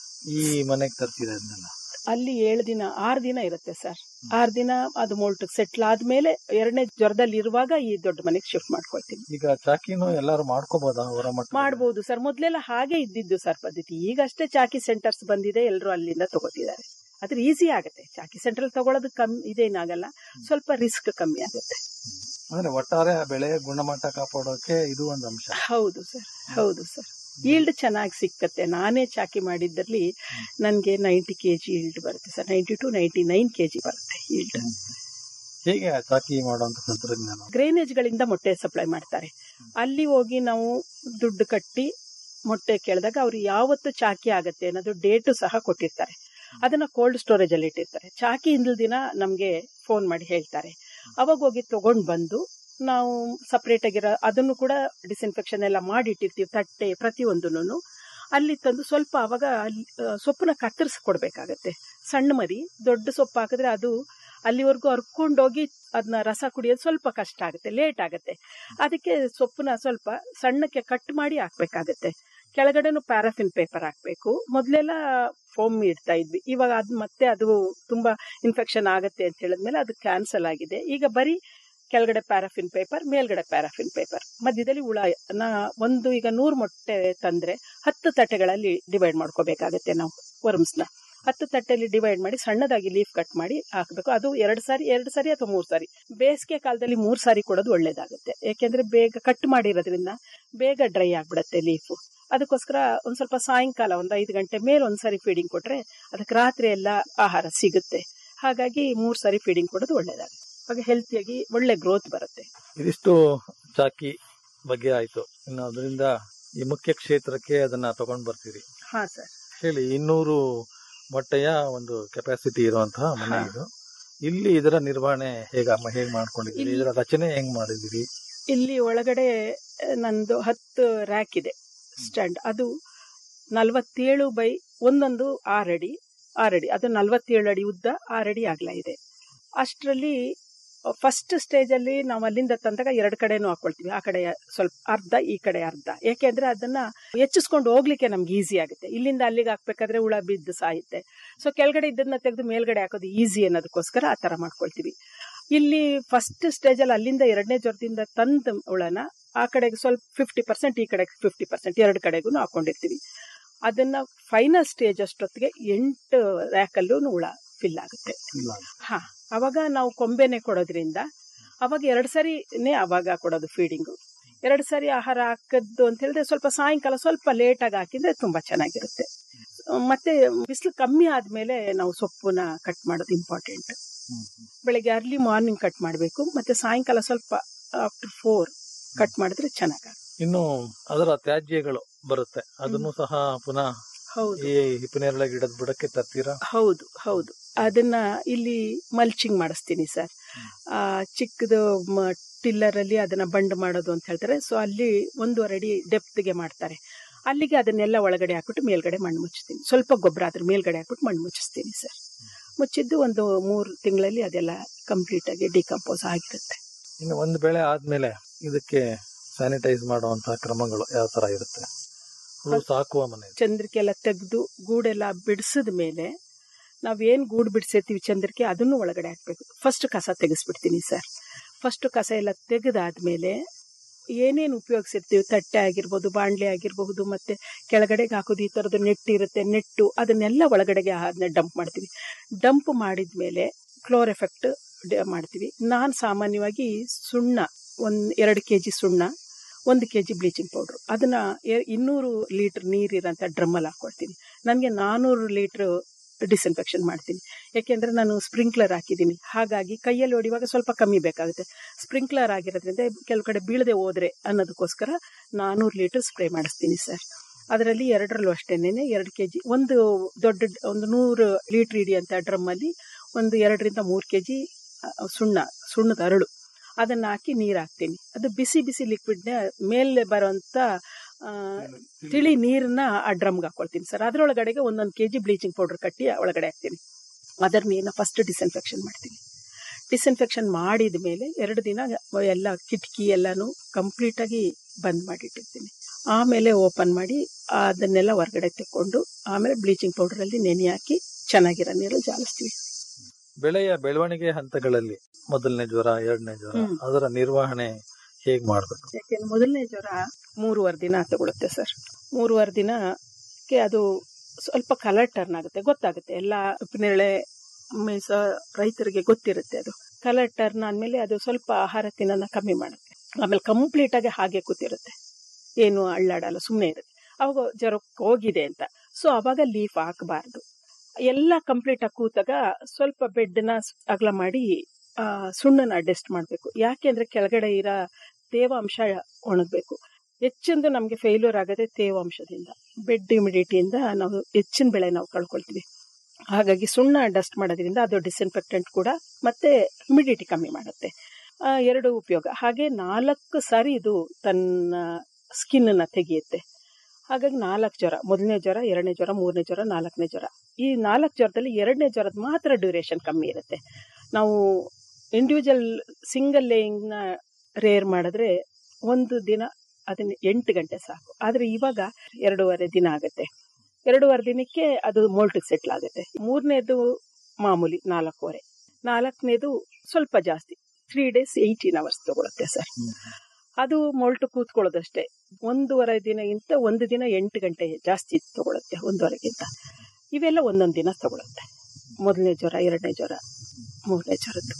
ಈ ಮನೆಗೆ ತರ್ತೀರ ಅದನ್ನೆಲ್ಲ ಅಲ್ಲಿ ಏಳು ದಿನ ಆರು ದಿನ ಇರುತ್ತೆ ಸರ್ ಆರು ದಿನ ಅದು ಮೋಲ್ಟ್ ಸೆಟ್ಲ್ ಆದ್ಮೇಲೆ ಎರಡನೇ ಜ್ವರದಲ್ಲಿ ಇರುವಾಗ ಈ ದೊಡ್ಡ ಮನೆಗೆ ಶಿಫ್ಟ್ ಮಾಡ್ಕೊಳ್ತೀನಿ ಈಗ ಚಾಕಿನೂ ಎಲ್ಲಾರು ಮಾಡ್ಕೋಬಹುದಾ ಹೊರ ಮಟ್ಟ ಮಾಡ್ಬೋದು ಸರ್ ಮೊದ್ಲೆಲ್ಲ ಹಾಗೆ ಇದ್ದಿದ್ದು ಸರ್ ಪದ್ಧತಿ ಈಗಷ್ಟೇ ಚಾಕಿ ಸೆಂಟರ್ಸ್ ಬಂದಿದೆ ಎಲ್ಲರೂ ಅಲ್ಲಿಂದ ತಗೋತಿದ್ದಾರೆ ಆದ್ರೆ ಈಸಿ ಆಗುತ್ತೆ ಚಾಕಿ ಸೆಂಟರ್ ತಗೊಳ್ಳೋದು ಕಮ್ಮಿ ಇದೇನಾಗಲ್ಲ ಸ್ವಲ್ಪ ರಿಸ್ಕ್ ಕಮ್ಮಿ ಆಗುತ್ತೆ ಅಂದ್ರೆ ಒಟ್ಟಾರೆ ಆ ಬೆಳೆಯ ಗುಣಮಟ್ಟ ಕಾಪಾಡೋಕೆ ಇದು ಒಂದು ಅಂಶ ಹೌದು ಸರ್ ಹೌದು ಸರ್ ಈಲ್ಡ್ ಚೆನ್ನಾಗಿ ಸಿಕ್ಕತ್ತೆ ನಾನೇ ಚಾಕಿ ಮಾಡಿದ್ರಲ್ಲಿ ನನಗೆ ನೈಂಟಿ ಕೆ ಜಿ ಈಲ್ಡ್ ಬರುತ್ತೆ sir ninety to ninety nine K G ಬರುತ್ತೆ ಈಲ್ಡ್ ಹೇಗೆ ಆ ಚಾಕಿ ಮಾಡುವಂತ ತಂತ್ರಜ್ಞಾನ ಗ್ರೇನೇಜ್ಗಳಿಂದ ಮೊಟ್ಟೆ ಸಪ್ಲೈ ಮಾಡ್ತಾರೆ ಅಲ್ಲಿ ಹೋಗಿ ನಾವು ದುಡ್ಡು ಕಟ್ಟಿ ಮೊಟ್ಟೆ ಕೇಳಿದಾಗ ಅವ್ರು ಯಾವತ್ತು ಚಾಕಿ ಆಗತ್ತೆ ಅನ್ನೋದು ಡೇಟು ಸಹ ಕೊಟ್ಟಿರ್ತಾರೆ ಅದನ್ನ ಕೋಲ್ಡ್ ಸ್ಟೋರೇಜ್ ಅಲ್ಲಿ ಇಟ್ಟಿರ್ತಾರೆ ಚಾಕಿ ಹಿಂದಿನ ದಿನ ನಮ್ಗೆ ಫೋನ್ ಮಾಡಿ ಹೇಳ್ತಾರೆ ಅವಾಗ ಹೋಗಿ ತಗೊಂಡ್ ಬಂದು ನಾವು ಸಪರೇಟ್ ಆಗಿರೋ ಅದನ್ನು ಕೂಡ ಡಿಸ್ಇನ್ಫೆಕ್ಷನ್ ಎಲ್ಲ ಮಾಡಿ ಇಟ್ಟಿರ್ತೀವಿ ತಟ್ಟೆ ಪ್ರತಿಯೊಂದನ್ನು ಅಲ್ಲಿ ತಂದು ಸ್ವಲ್ಪ ಅವಾಗ ಅಲ್ಲಿ, ಆ, ಸೊಪ್ಪನ್ನ ಕತ್ತರಿಸಿ ಕೊಡ್ಬೇಕಾಗತ್ತೆ ಸಣ್ಣ ಮರಿ ದೊಡ್ಡ ಸೊಪ್ಪು ಹಾಕಿದ್ರೆ ಅದು ಅಲ್ಲಿವರೆಗೂ ಹರ್ಕೊಂಡೋಗಿ ಅದನ್ನ ರಸ ಕುಡಿಯೋದು ಸ್ವಲ್ಪ ಕಷ್ಟ ಆಗುತ್ತೆ ಲೇಟ್ ಆಗುತ್ತೆ ಅದಕ್ಕೆ ಸೊಪ್ಪನ್ನ ಸ್ವಲ್ಪ ಸಣ್ಣಕ್ಕೆ ಕಟ್ ಮಾಡಿ ಹಾಕ್ಬೇಕಾಗತ್ತೆ ಕೆಳಗಡೆನು ಪ್ಯಾರಾಫಿನ್ ಪೇಪರ್ ಹಾಕ್ಬೇಕು ಮೊದಲೆಲ್ಲ ಫೋಮ್ ಇಡ್ತಾ ಇದ್ವಿ ಇವಾಗ ಅದು ಮತ್ತೆ ಅದು ತುಂಬಾ ಇನ್ಫೆಕ್ಷನ್ ಆಗುತ್ತೆ ಅಂತ ಹೇಳಿದ್ಮೇಲೆ ಅದು ಕ್ಯಾನ್ಸಲ್ ಆಗಿದೆ ಈಗ ಬರೀ ಕೆಳಗಡೆ ಪ್ಯಾರಾಫಿನ್ ಪೇಪರ್ ಮೇಲ್ಗಡೆ ಪ್ಯಾರಾಫಿನ್ ಪೇಪರ್ ಮಧ್ಯದಲ್ಲಿ ಹುಳ ನ ಒಂದು ಈಗ ನೂರು ಮೊಟ್ಟೆ ತಂದ್ರೆ ಹತ್ತು ತಟ್ಟೆಗಳಲ್ಲಿ ಡಿವೈಡ್ ಮಾಡ್ಕೋಬೇಕಾಗತ್ತೆ ನಾವು ವರ್ಮ್ಸ್ನ ಹತ್ತು ತಟ್ಟೆಯಲ್ಲಿ ಡಿವೈಡ್ ಮಾಡಿ ಸಣ್ಣದಾಗಿ ಲೀಫ್ ಕಟ್ ಮಾಡಿ ಹಾಕಬೇಕು ಅದು ಎರಡು ಸಾರಿ ಎರಡು ಸಾರಿ ಅಥವಾ ಮೂರು ಸಾರಿ ಬೇಸಿಗೆ ಕಾಲದಲ್ಲಿ ಮೂರು ಸಾರಿ ಕೊಡೋದು ಒಳ್ಳೇದಾಗುತ್ತೆ ಯಾಕೆಂದ್ರೆ ಬೇಗ ಕಟ್ ಮಾಡಿರೋದ್ರಿಂದ ಬೇಗ ಡ್ರೈ ಆಗ್ಬಿಡತ್ತೆ ಲೀಫು ಅದಕ್ಕೋಸ್ಕರ ಒಂದ್ ಸ್ವಲ್ಪ ಸಾಯಂಕಾಲ ಒಂದ್ ಐದು ಗಂಟೆ ಮೇಲೆ ಒಂದ್ಸರಿ ಫೀಡಿಂಗ್ ಕೊಟ್ರೆ ಅದಕ್ಕೆ ರಾತ್ರಿ ಎಲ್ಲ ಆಹಾರ ಸಿಗುತ್ತೆ ಹಾಗಾಗಿ ಮೂರ್ ಸಾರಿ ಫೀಡಿಂಗ್ ಕೊಡೋದು ಒಳ್ಳೇದಾಗುತ್ತೆ ಅವಾಗ ಹೆಲ್ತಿಯಾಗಿ ಒಳ್ಳೆ ಗ್ರೋತ್ ಬರುತ್ತೆ ಇದಿಷ್ಟು ಚಾಕಿ ಬಗ್ಗೆ ಆಯ್ತು ಇನ್ನು ಅದರಿಂದ ಈ ಮುಖ್ಯ ಕ್ಷೇತ್ರಕ್ಕೆ ಅದನ್ನ ತಗೊಂಡ್ ಬರ್ತೀರಿ ಹಾ ಸರ್ ಹೇಳಿ ಇನ್ನೂರು ಮೊಟ್ಟೆಯ ಒಂದು ಕೆಪಾಸಿಟಿ ಇರುವಂತಹ ಮನೆ ಇದು ಇಲ್ಲಿ ಇದರ ನಿರ್ವಹಣೆ ಹೇಗ ಹೇಗ್ ಮಾಡ್ಕೊಂಡಿದ್ದೀರಿ ಇಲ್ಲಿ- ಇದರ ರಚನೆ ಹೆಂಗ್ ಮಾಡಿದಿರಿ ಇಲ್ಲಿ ಒಳಗಡೆ ಆ, ನಂದು ಹತ್ತು ರ್ಯಾಕ್ ಇದೆ ಸ್ಟ್ಯಾಂಡ್ ಅದು ನಲವತ್ತೇಳು ಬೈ ಒಂದೊಂದು ಆರಡಿ ಆರಡಿ ಅದು ನಲವತ್ತೇಳು ಅಡಿ ಉದ್ದ ಆರಡಿ ಅಗಲ ಇದೆ ಅಷ್ಟರಲ್ಲಿ ಫಸ್ಟ್ ಸ್ಟೇಜ್ ಅಲ್ಲಿ ನಾವು ಅಲ್ಲಿಂದ ತಂದಾಗ ಎರಡು ಕಡೆನೂ ಹಾಕೊಳ್ತೀವಿ ಆ ಕಡೆ ಸ್ವಲ್ಪ ಅರ್ಧ ಈ ಕಡೆ ಅರ್ಧ ಯಾಕೆಂದ್ರೆ ಅದನ್ನ ಹೆಚ್ಚಿಸ್ಕೊಂಡು ಹೋಗ್ಲಿಕ್ಕೆ ನಮ್ಗೆ ಈಸಿ ಆಗುತ್ತೆ ಇಲ್ಲಿಂದ ಅಲ್ಲಿಗೆ ಹಾಕ್ಬೇಕಾದ್ರೆ ಹುಳ ಬಿದ್ದು ಸಾಯುತ್ತೆ ಸೊ ಕೆಳಗಡೆ ಇದ್ದನ್ನ ತೆಗೆದು ಮೇಲ್ಗಡೆ ಹಾಕೋದು ಈಸಿ ಅನ್ನೋದಕ್ಕೋಸ್ಕರ ಆ ತರ ಮಾಡ್ಕೊಳ್ತೀವಿ ಇಲ್ಲಿ ಫಸ್ಟ್ ಸ್ಟೇಜ್ ಅಲ್ಲಿ ಅಲ್ಲಿಂದ ಎರಡನೇ ಜ್ವರದಿಂದ ತಂದ ಹುಳನ ಆ ಕಡೆಗೆ ಸ್ವಲ್ಪ ಫಿಫ್ಟಿ ಪರ್ಸೆಂಟ್ ಈ ಕಡೆಗೆ ಫಿಫ್ಟಿ ಪರ್ಸೆಂಟ್ ಎರಡು ಕಡೆಗೂ ಹಾಕೊಂಡಿರ್ತೀವಿ ಅದನ್ನ ಫೈನಲ್ ಸ್ಟೇಜ್ ಅಷ್ಟೊತ್ತಿಗೆ ಎಂಟು ರ್ಯಾಕಲ್ಲೂ ಹುಳ ಫಿಲ್ ಆಗುತ್ತೆ ಇಲ್ಲ ಹಾ ಅವಾಗ ನಾವು ಕೊಂಬೆನೆ ಕೊಡೋದ್ರಿಂದ ಅವಾಗ ಎರಡು ಸರಿನೇ ಅವಾಗ ಕೊಡೋದು ಫೀಡಿಂಗು ಎರಡು ಸರಿ ಆಹಾರ ಹಾಕದ್ದು ಅಂತ ಹೇಳಿದ್ರೆ ಸ್ವಲ್ಪ ಸಾಯಂಕಾಲ ಸ್ವಲ್ಪ ಲೇಟಾಗಿ ಹಾಕಿದ್ರೆ ತುಂಬಾ ಚೆನ್ನಾಗಿರುತ್ತೆ ಮತ್ತೆ ಬಿಸಿಲು ಕಮ್ಮಿ ಆದ್ಮೇಲೆ ನಾವು ಸೊಪ್ಪನ್ನ ಕಟ್ ಮಾಡೋದು ಇಂಪಾರ್ಟೆಂಟ್ ಬೆಳಿಗ್ಗೆ ಅರ್ಲಿ ಮಾರ್ನಿಂಗ್ ಕಟ್ ಮಾಡಬೇಕು ಮತ್ತೆ ಸಾಯಂಕಾಲ ಸ್ವಲ್ಪ ಆಫ್ಟರ್ ಫೋರ್ ಕಟ್ ಮಾಡಿದ್ರೆ ಚೆನ್ನಾಗಿ ಇನ್ನು ಅದರ ತ್ಯಾಜ್ಯಗಳು ಬರುತ್ತೆ ಅದನ್ನು ಸಹ ಪುನಃ ಹೌದು ಈ ಹಿಪ್ಪನೇರಳೆ ಗಿಡದ ಬುಡಕ್ಕೆ ತರ್ತೀರಾ ಹೌದು ಹೌದು ಅದನ್ನ ಇಲ್ಲಿ ಮಲ್ಚಿಂಗ್ ಮಾಡಿಸ್ತೀನಿ ಸರ್ ಆ ಚಿಕ್ಕದು ಟಿಲ್ಲರ್ ಅಲ್ಲಿ ಅದನ್ನ ಬಂಡ್ ಮಾಡೋದು ಅಂತ ಹೇಳ್ತಾರೆ ಸೊ ಅಲ್ಲಿ ಒಂದೂವರೆ ಅಡಿ ಡೆಪ್ತ್ಗೆ ಮಾಡ್ತಾರೆ ಅಲ್ಲಿಗೆ ಅದನ್ನೆಲ್ಲ ಒಳಗಡೆ ಹಾಕ್ಬಿಟ್ಟು ಮೇಲ್ಗಡೆ ಮಣ್ಣು ಮುಚ್ಚಿಸ್ತೀನಿ ಸ್ವಲ್ಪ ಗೊಬ್ಬರ ಅದ್ರ ಮೇಲ್ಗಡೆ ಹಾಕ್ಬಿಟ್ಟು ಮಣ್ಣು ಮುಚ್ಚಿಸ್ತೀನಿ ಸರ್ ಮುಚ್ಚಿದ್ದು ಒಂದು ಮೂರು ತಿಂಗಳಲ್ಲಿ ಅದೆಲ್ಲ ಕಂಪ್ಲೀಟ್ ಆಗಿ ಡಿಕಂಪೋಸ್ ಆಗಿರುತ್ತೆ ಇನ್ನು ಒಂದು ಬೆಳೆ ಆದ್ಮೇಲೆ ಇದಕ್ಕೆ ಸ್ಯಾನಿಟೈಸ್ ಮಾಡುವಂತಹ ಕ್ರಮಗಳು ಯಾವ ತರ ಇರುತ್ತೆ ಹುಳು ಸಾಕುವ ಮನೆ ಚಂದ್ರಿಕೆ ಎಲ್ಲ ತೆಗೆದು ಗೂಡೆಲ್ಲ ಬಿಡಿಸಿದ ಮೇಲೆ ನಾವೇನು ಗೂಡು ಬಿಡಿಸಿರ್ತೀವಿ ಚಂದ್ರಿಕೆ ಅದನ್ನು ಒಳಗಡೆ ಹಾಕ್ಬೇಕು ಫಸ್ಟ್ ಕಸ ತೆಗೆಸ್ಬಿಡ್ತೀನಿ ಸರ್ ಫಸ್ಟ್ ಕಸ ಎಲ್ಲ ತೆಗೆದಾದ್ಮೇಲೆ ಏನೇನು ಉಪಯೋಗಿಸಿರ್ತೀವಿ ತಟ್ಟೆ ಆಗಿರ್ಬೋದು ಬಾಣಲೆ ಆಗಿರಬಹುದು ಮತ್ತೆ ಕೆಳಗಡೆಗೆ ಹಾಕೋದು ಈ ಥರದ್ದು ನೆಟ್ ಇರುತ್ತೆ ನೆಟ್ಟು ಅದನ್ನೆಲ್ಲ ಒಳಗಡೆಗೆ ಅದನ್ನ ಡಂಪ್ ಮಾಡ್ತೀವಿ ಡಂಪ್ ಮಾಡಿದ ಮೇಲೆ ಕ್ಲೋರ್ ಎಫೆಕ್ಟ್ ಮಾಡ್ತೀವಿ ನಾನು ಸಾಮಾನ್ಯವಾಗಿ ಸುಣ್ಣ ಒಂದು ಎರಡು ಕೆ ಜಿ ಸುಣ್ಣ ಒಂದು ಕೆ ಜಿ ಬ್ಲೀಚಿಂಗ್ ಪೌಡ್ರು ಅದನ್ನ ಎ- ಇನ್ನೂರು ಲೀಟ್ರ್ ನೀರಿರೋಂಥ ಡ್ರಮ್ಮಲ್ಲಿ ಹಾಕ್ಕೊಡ್ತೀನಿ ನನಗೆ ನಾನ್ನೂರು ಲೀಟ್ರ್ ಡಿಸ್ಇನ್ಫೆಕ್ಷನ್ ಮಾಡ್ತೀನಿ ಯಾಕೆಂದರೆ ನಾನು ಸ್ಪ್ರಿಂಕ್ಲರ್ ಹಾಕಿದ್ದೀನಿ ಹಾಗಾಗಿ ಕೈಯಲ್ಲಿ ಹೊಡಿವಾಗ ಸ್ವಲ್ಪ ಕಮ್ಮಿ ಬೇಕಾಗುತ್ತೆ ಸ್ಪ್ರಿಂಕ್ಲರ್ ಆಗಿರೋದ್ರಿಂದ ಕೆಲವು ಕಡೆ ಬೀಳದೆ ಹೋದ್ರೆ ಅನ್ನೋದಕ್ಕೋಸ್ಕರ ನಾನ್ನೂರು ಲೀಟ್ರ್ ಸ್ಪ್ರೇ ಮಾಡಿಸ್ತೀನಿ ಸರ್ ಅದರಲ್ಲಿ ಎರಡರಲ್ಲೂ ಅಷ್ಟೇನೆ ಎರಡು ಕೆ ಜಿ ಒಂದು ದೊಡ್ಡ ಡ್- ಒಂದು ನೂರು ಲೀಟ್ರ್ ಹಿಡಿಯಂಥ ಡ್ರಮ್ಮಲ್ಲಿ ಒಂದು ಎರಡರಿಂದ ಮೂರು ಕೆ ಜಿ ಸುಣ್ಣ ಸುಣ್ಣದ ಅರಳು ಅದನ್ನ ಹಾಕಿ ನೀರು ಹಾಕ್ತೀನಿ ಅದು ಬಿಸಿ ಬಿಸಿ ಲಿಕ್ವಿಡ್ನ ಮೇಲೆ ಬರುವಂತ ಆ, ತಿಳಿ ನೀರನ್ನ ಆ ಡ್ರಮ್ಗೆ ಹಾಕೊಳ್ತೀನಿ ಸರ್ ಅದರೊಳಗಡೆಗೆ ಒಂದೊಂದು ಕೆ ಜಿ ಬ್ಲೀಚಿಂಗ್ ಪೌಡರ್ ಕಟ್ಟಿ ಒಳಗಡೆ ಹಾಕ್ತೀನಿ ಅದರ ನೀರನ್ನ ಫಸ್ಟ್ ಡಿಸ್ಇನ್ಫೆಕ್ಷನ್ ಮಾಡ್ತೀನಿ ಡಿಸ್ಇನ್ಫೆಕ್ಷನ್ ಮಾಡಿದ ಮೇಲೆ ಎರಡು ದಿನ ಎಲ್ಲ ಕಿಟಕಿ ಎಲ್ಲಾನು ಕಂಪ್ಲೀಟಾಗಿ ಬಂದ್ ಮಾಡಿಟ್ಟಿರ್ತೀನಿ ಆಮೇಲೆ ಓಪನ್ ಮಾಡಿ ಅದನ್ನೆಲ್ಲ ಹೊರಗಡೆ ತೆಕ್ಕೊಂಡು ಆಮೇಲೆ ಬ್ಲೀಚಿಂಗ್ ಪೌಡರಲ್ಲಿ ನೆನೆ ಹಾಕಿ ಚೆನ್ನಾಗಿರೋ ನೀರು ಜಾಲಿಸ್ತೀವಿ ಬೆಳೆಯ ಬೆಳವಣಿಗೆ ಹಂತಗಳಲ್ಲಿ ಮೊದಲನೇ ಜ್ವರ ಎರಡನೇ ಜ್ವರ ಹ್ಮ್. ಅದರ ನಿರ್ವಹಣೆ ಹೇಗ್ ಮಾಡ್ಬೇಕು ಯಾಕೆಂದ್ರೆ ಮೊದಲನೇ ಜ್ವರ ಮೂರುವರೆ ದಿನ ತಗೊಳುತ್ತೆ ಸರ್ ಮೂರುವರೆ ದಿನಕ್ಕೆ ಅದು ಸ್ವಲ್ಪ ಕಲರ್ ಟರ್ನ್ ಆಗುತ್ತೆ ಗೊತ್ತಾಗುತ್ತೆ ಎಲ್ಲ ಉಪ್ಪಿನೇಳೆ ಮೇಸ ರೈತರಿಗೆ ಗೊತ್ತಿರುತ್ತೆ ಅದು ಕಲರ್ ಟರ್ನ್ ಆದ್ಮೇಲೆ ಅದು ಸ್ವಲ್ಪ ಆಹಾರ ತಿನ್ನೋದನ್ನ ಕಮ್ಮಿ ಮಾಡುತ್ತೆ ಆಮೇಲೆ ಕಂಪ್ಲೀಟ್ ಆಗಿ ಹಾಗೆ ಕೂತಿರುತ್ತೆ ಏನು ಅಳ್ಳಾಡಲ್ಲ ಸುಮ್ಮನೆ ಇರುತ್ತೆ ಅವಾಗ ಜ್ವರಕ್ಕೆ ಹೋಗಿದೆ ಅಂತ ಸೊ ಅವಾಗ ಲೀಫ್ ಹಾಕಬಾರ್ದು ಎಲ್ಲ ಕಂಪ್ಲೀಟ್ ಆಗಿ ಕೂತಾಗ ಸ್ವಲ್ಪ ಬೆಡ್ನ ಅಗಲ ಮಾಡಿ ಆ, ಸುಣ್ಣನ ಅಡ್ಜಸ್ಟ್ ಮಾಡಬೇಕು ಯಾಕೆಂದ್ರೆ ಕೆಳಗಡೆ ಇರೋ ತೇವಾಂಶ ಒಣಗಬೇಕು ಹೆಚ್ಚಿಂದು ನಮಗೆ ಫೇಲ್ಯೂರ್ ಆಗೋದೇ ತೇವಾಂಶದಿಂದ ಬೆಡ್ ಹ್ಯುಮಿಡಿಟಿಯಿಂದ ನಾವು ಹೆಚ್ಚಿನ ಬೆಳೆ ನಾವು ಕಳ್ಕೊಳ್ತೀವಿ ಹಾಗಾಗಿ ಸುಣ್ಣ ಡಸ್ಟ್ ಮಾಡೋದ್ರಿಂದ ಅದು ಡಿಸ್ಇನ್ಫೆಕ್ಟೆಂಟ್ ಕೂಡ ಮತ್ತೆ ಹ್ಯುಮಿಡಿಟಿ ಕಮ್ಮಿ ಮಾಡುತ್ತೆ ಆ, ಎರಡು ಉಪಯೋಗ ಹಾಗೆ ನಾಲ್ಕು ಸಾರಿ ಇದು ತನ್ನ ಸ್ಕಿನ್ನ ತೆಗೆಯುತ್ತೆ ಹಾಗಾಗಿ ನಾಲ್ಕು ಜ್ವರ ಮೊದಲನೇ ಜ್ವರ ಎರಡನೇ ಜ್ವರ ಮೂರನೇ ಜ್ವರ ನಾಲ್ಕನೇ ಜ್ವರ ಈ ನಾಲ್ಕು ಜ್ವರದಲ್ಲಿ ಎರಡನೇ ಜ್ವರದ ಮಾತ್ರ ಡ್ಯೂರೇಷನ್ ಕಮ್ಮಿ ಇರುತ್ತೆ ನಾವು ಇಂಡಿವಿಜುವಲ್ ಸಿಂಗಲ್ ಲೇಯಿಂಗ್ನ ರೇರ್ ಮಾಡಿದ್ರೆ ಒಂದು ದಿನ ಅದನ್ನ ಎಂಟು ಗಂಟೆ ಸಾಕು ಆದರೆ ಇವಾಗ ಎರಡೂವರೆ ದಿನ ಆಗುತ್ತೆ ಎರಡೂವರೆ ದಿನಕ್ಕೆ ಅದು ಮೋಲ್ಟಿಗೆ ಸೆಟ್ಲ್ ಆಗುತ್ತೆ ಮೂರನೇದು ಮಾಮೂಲಿ ನಾಲ್ಕೂವರೆ ನಾಲ್ಕನೇದು ಸ್ವಲ್ಪ ಜಾಸ್ತಿ ತ್ರೀ ಡೇಸ್ ಏಯ್ಟೀನ್ ಅವರ್ಸ್ ತಗೊಳುತ್ತೆ ಸರ್ ಅದು ಮೊಲ್ಟು ಕೂತ್ಕೊಳ್ಳೋದಷ್ಟೇ ಒಂದೂವರೆ ದಿನಗಿಂತ ಒಂದು ದಿನ ಎಂಟು ಗಂಟೆ ಜಾಸ್ತಿ ತಗೊಳುತ್ತೆ ಒಂದೂವರೆಗಿಂತ ಇವೆಲ್ಲ ಒಂದೊಂದು ದಿನ ತಗೊಳುತ್ತೆ ಮೊದಲನೇ ಜ್ವರ ಎರಡನೇ ಜ್ವರ ಮೂರನೇ ಜ್ವರದ್ದು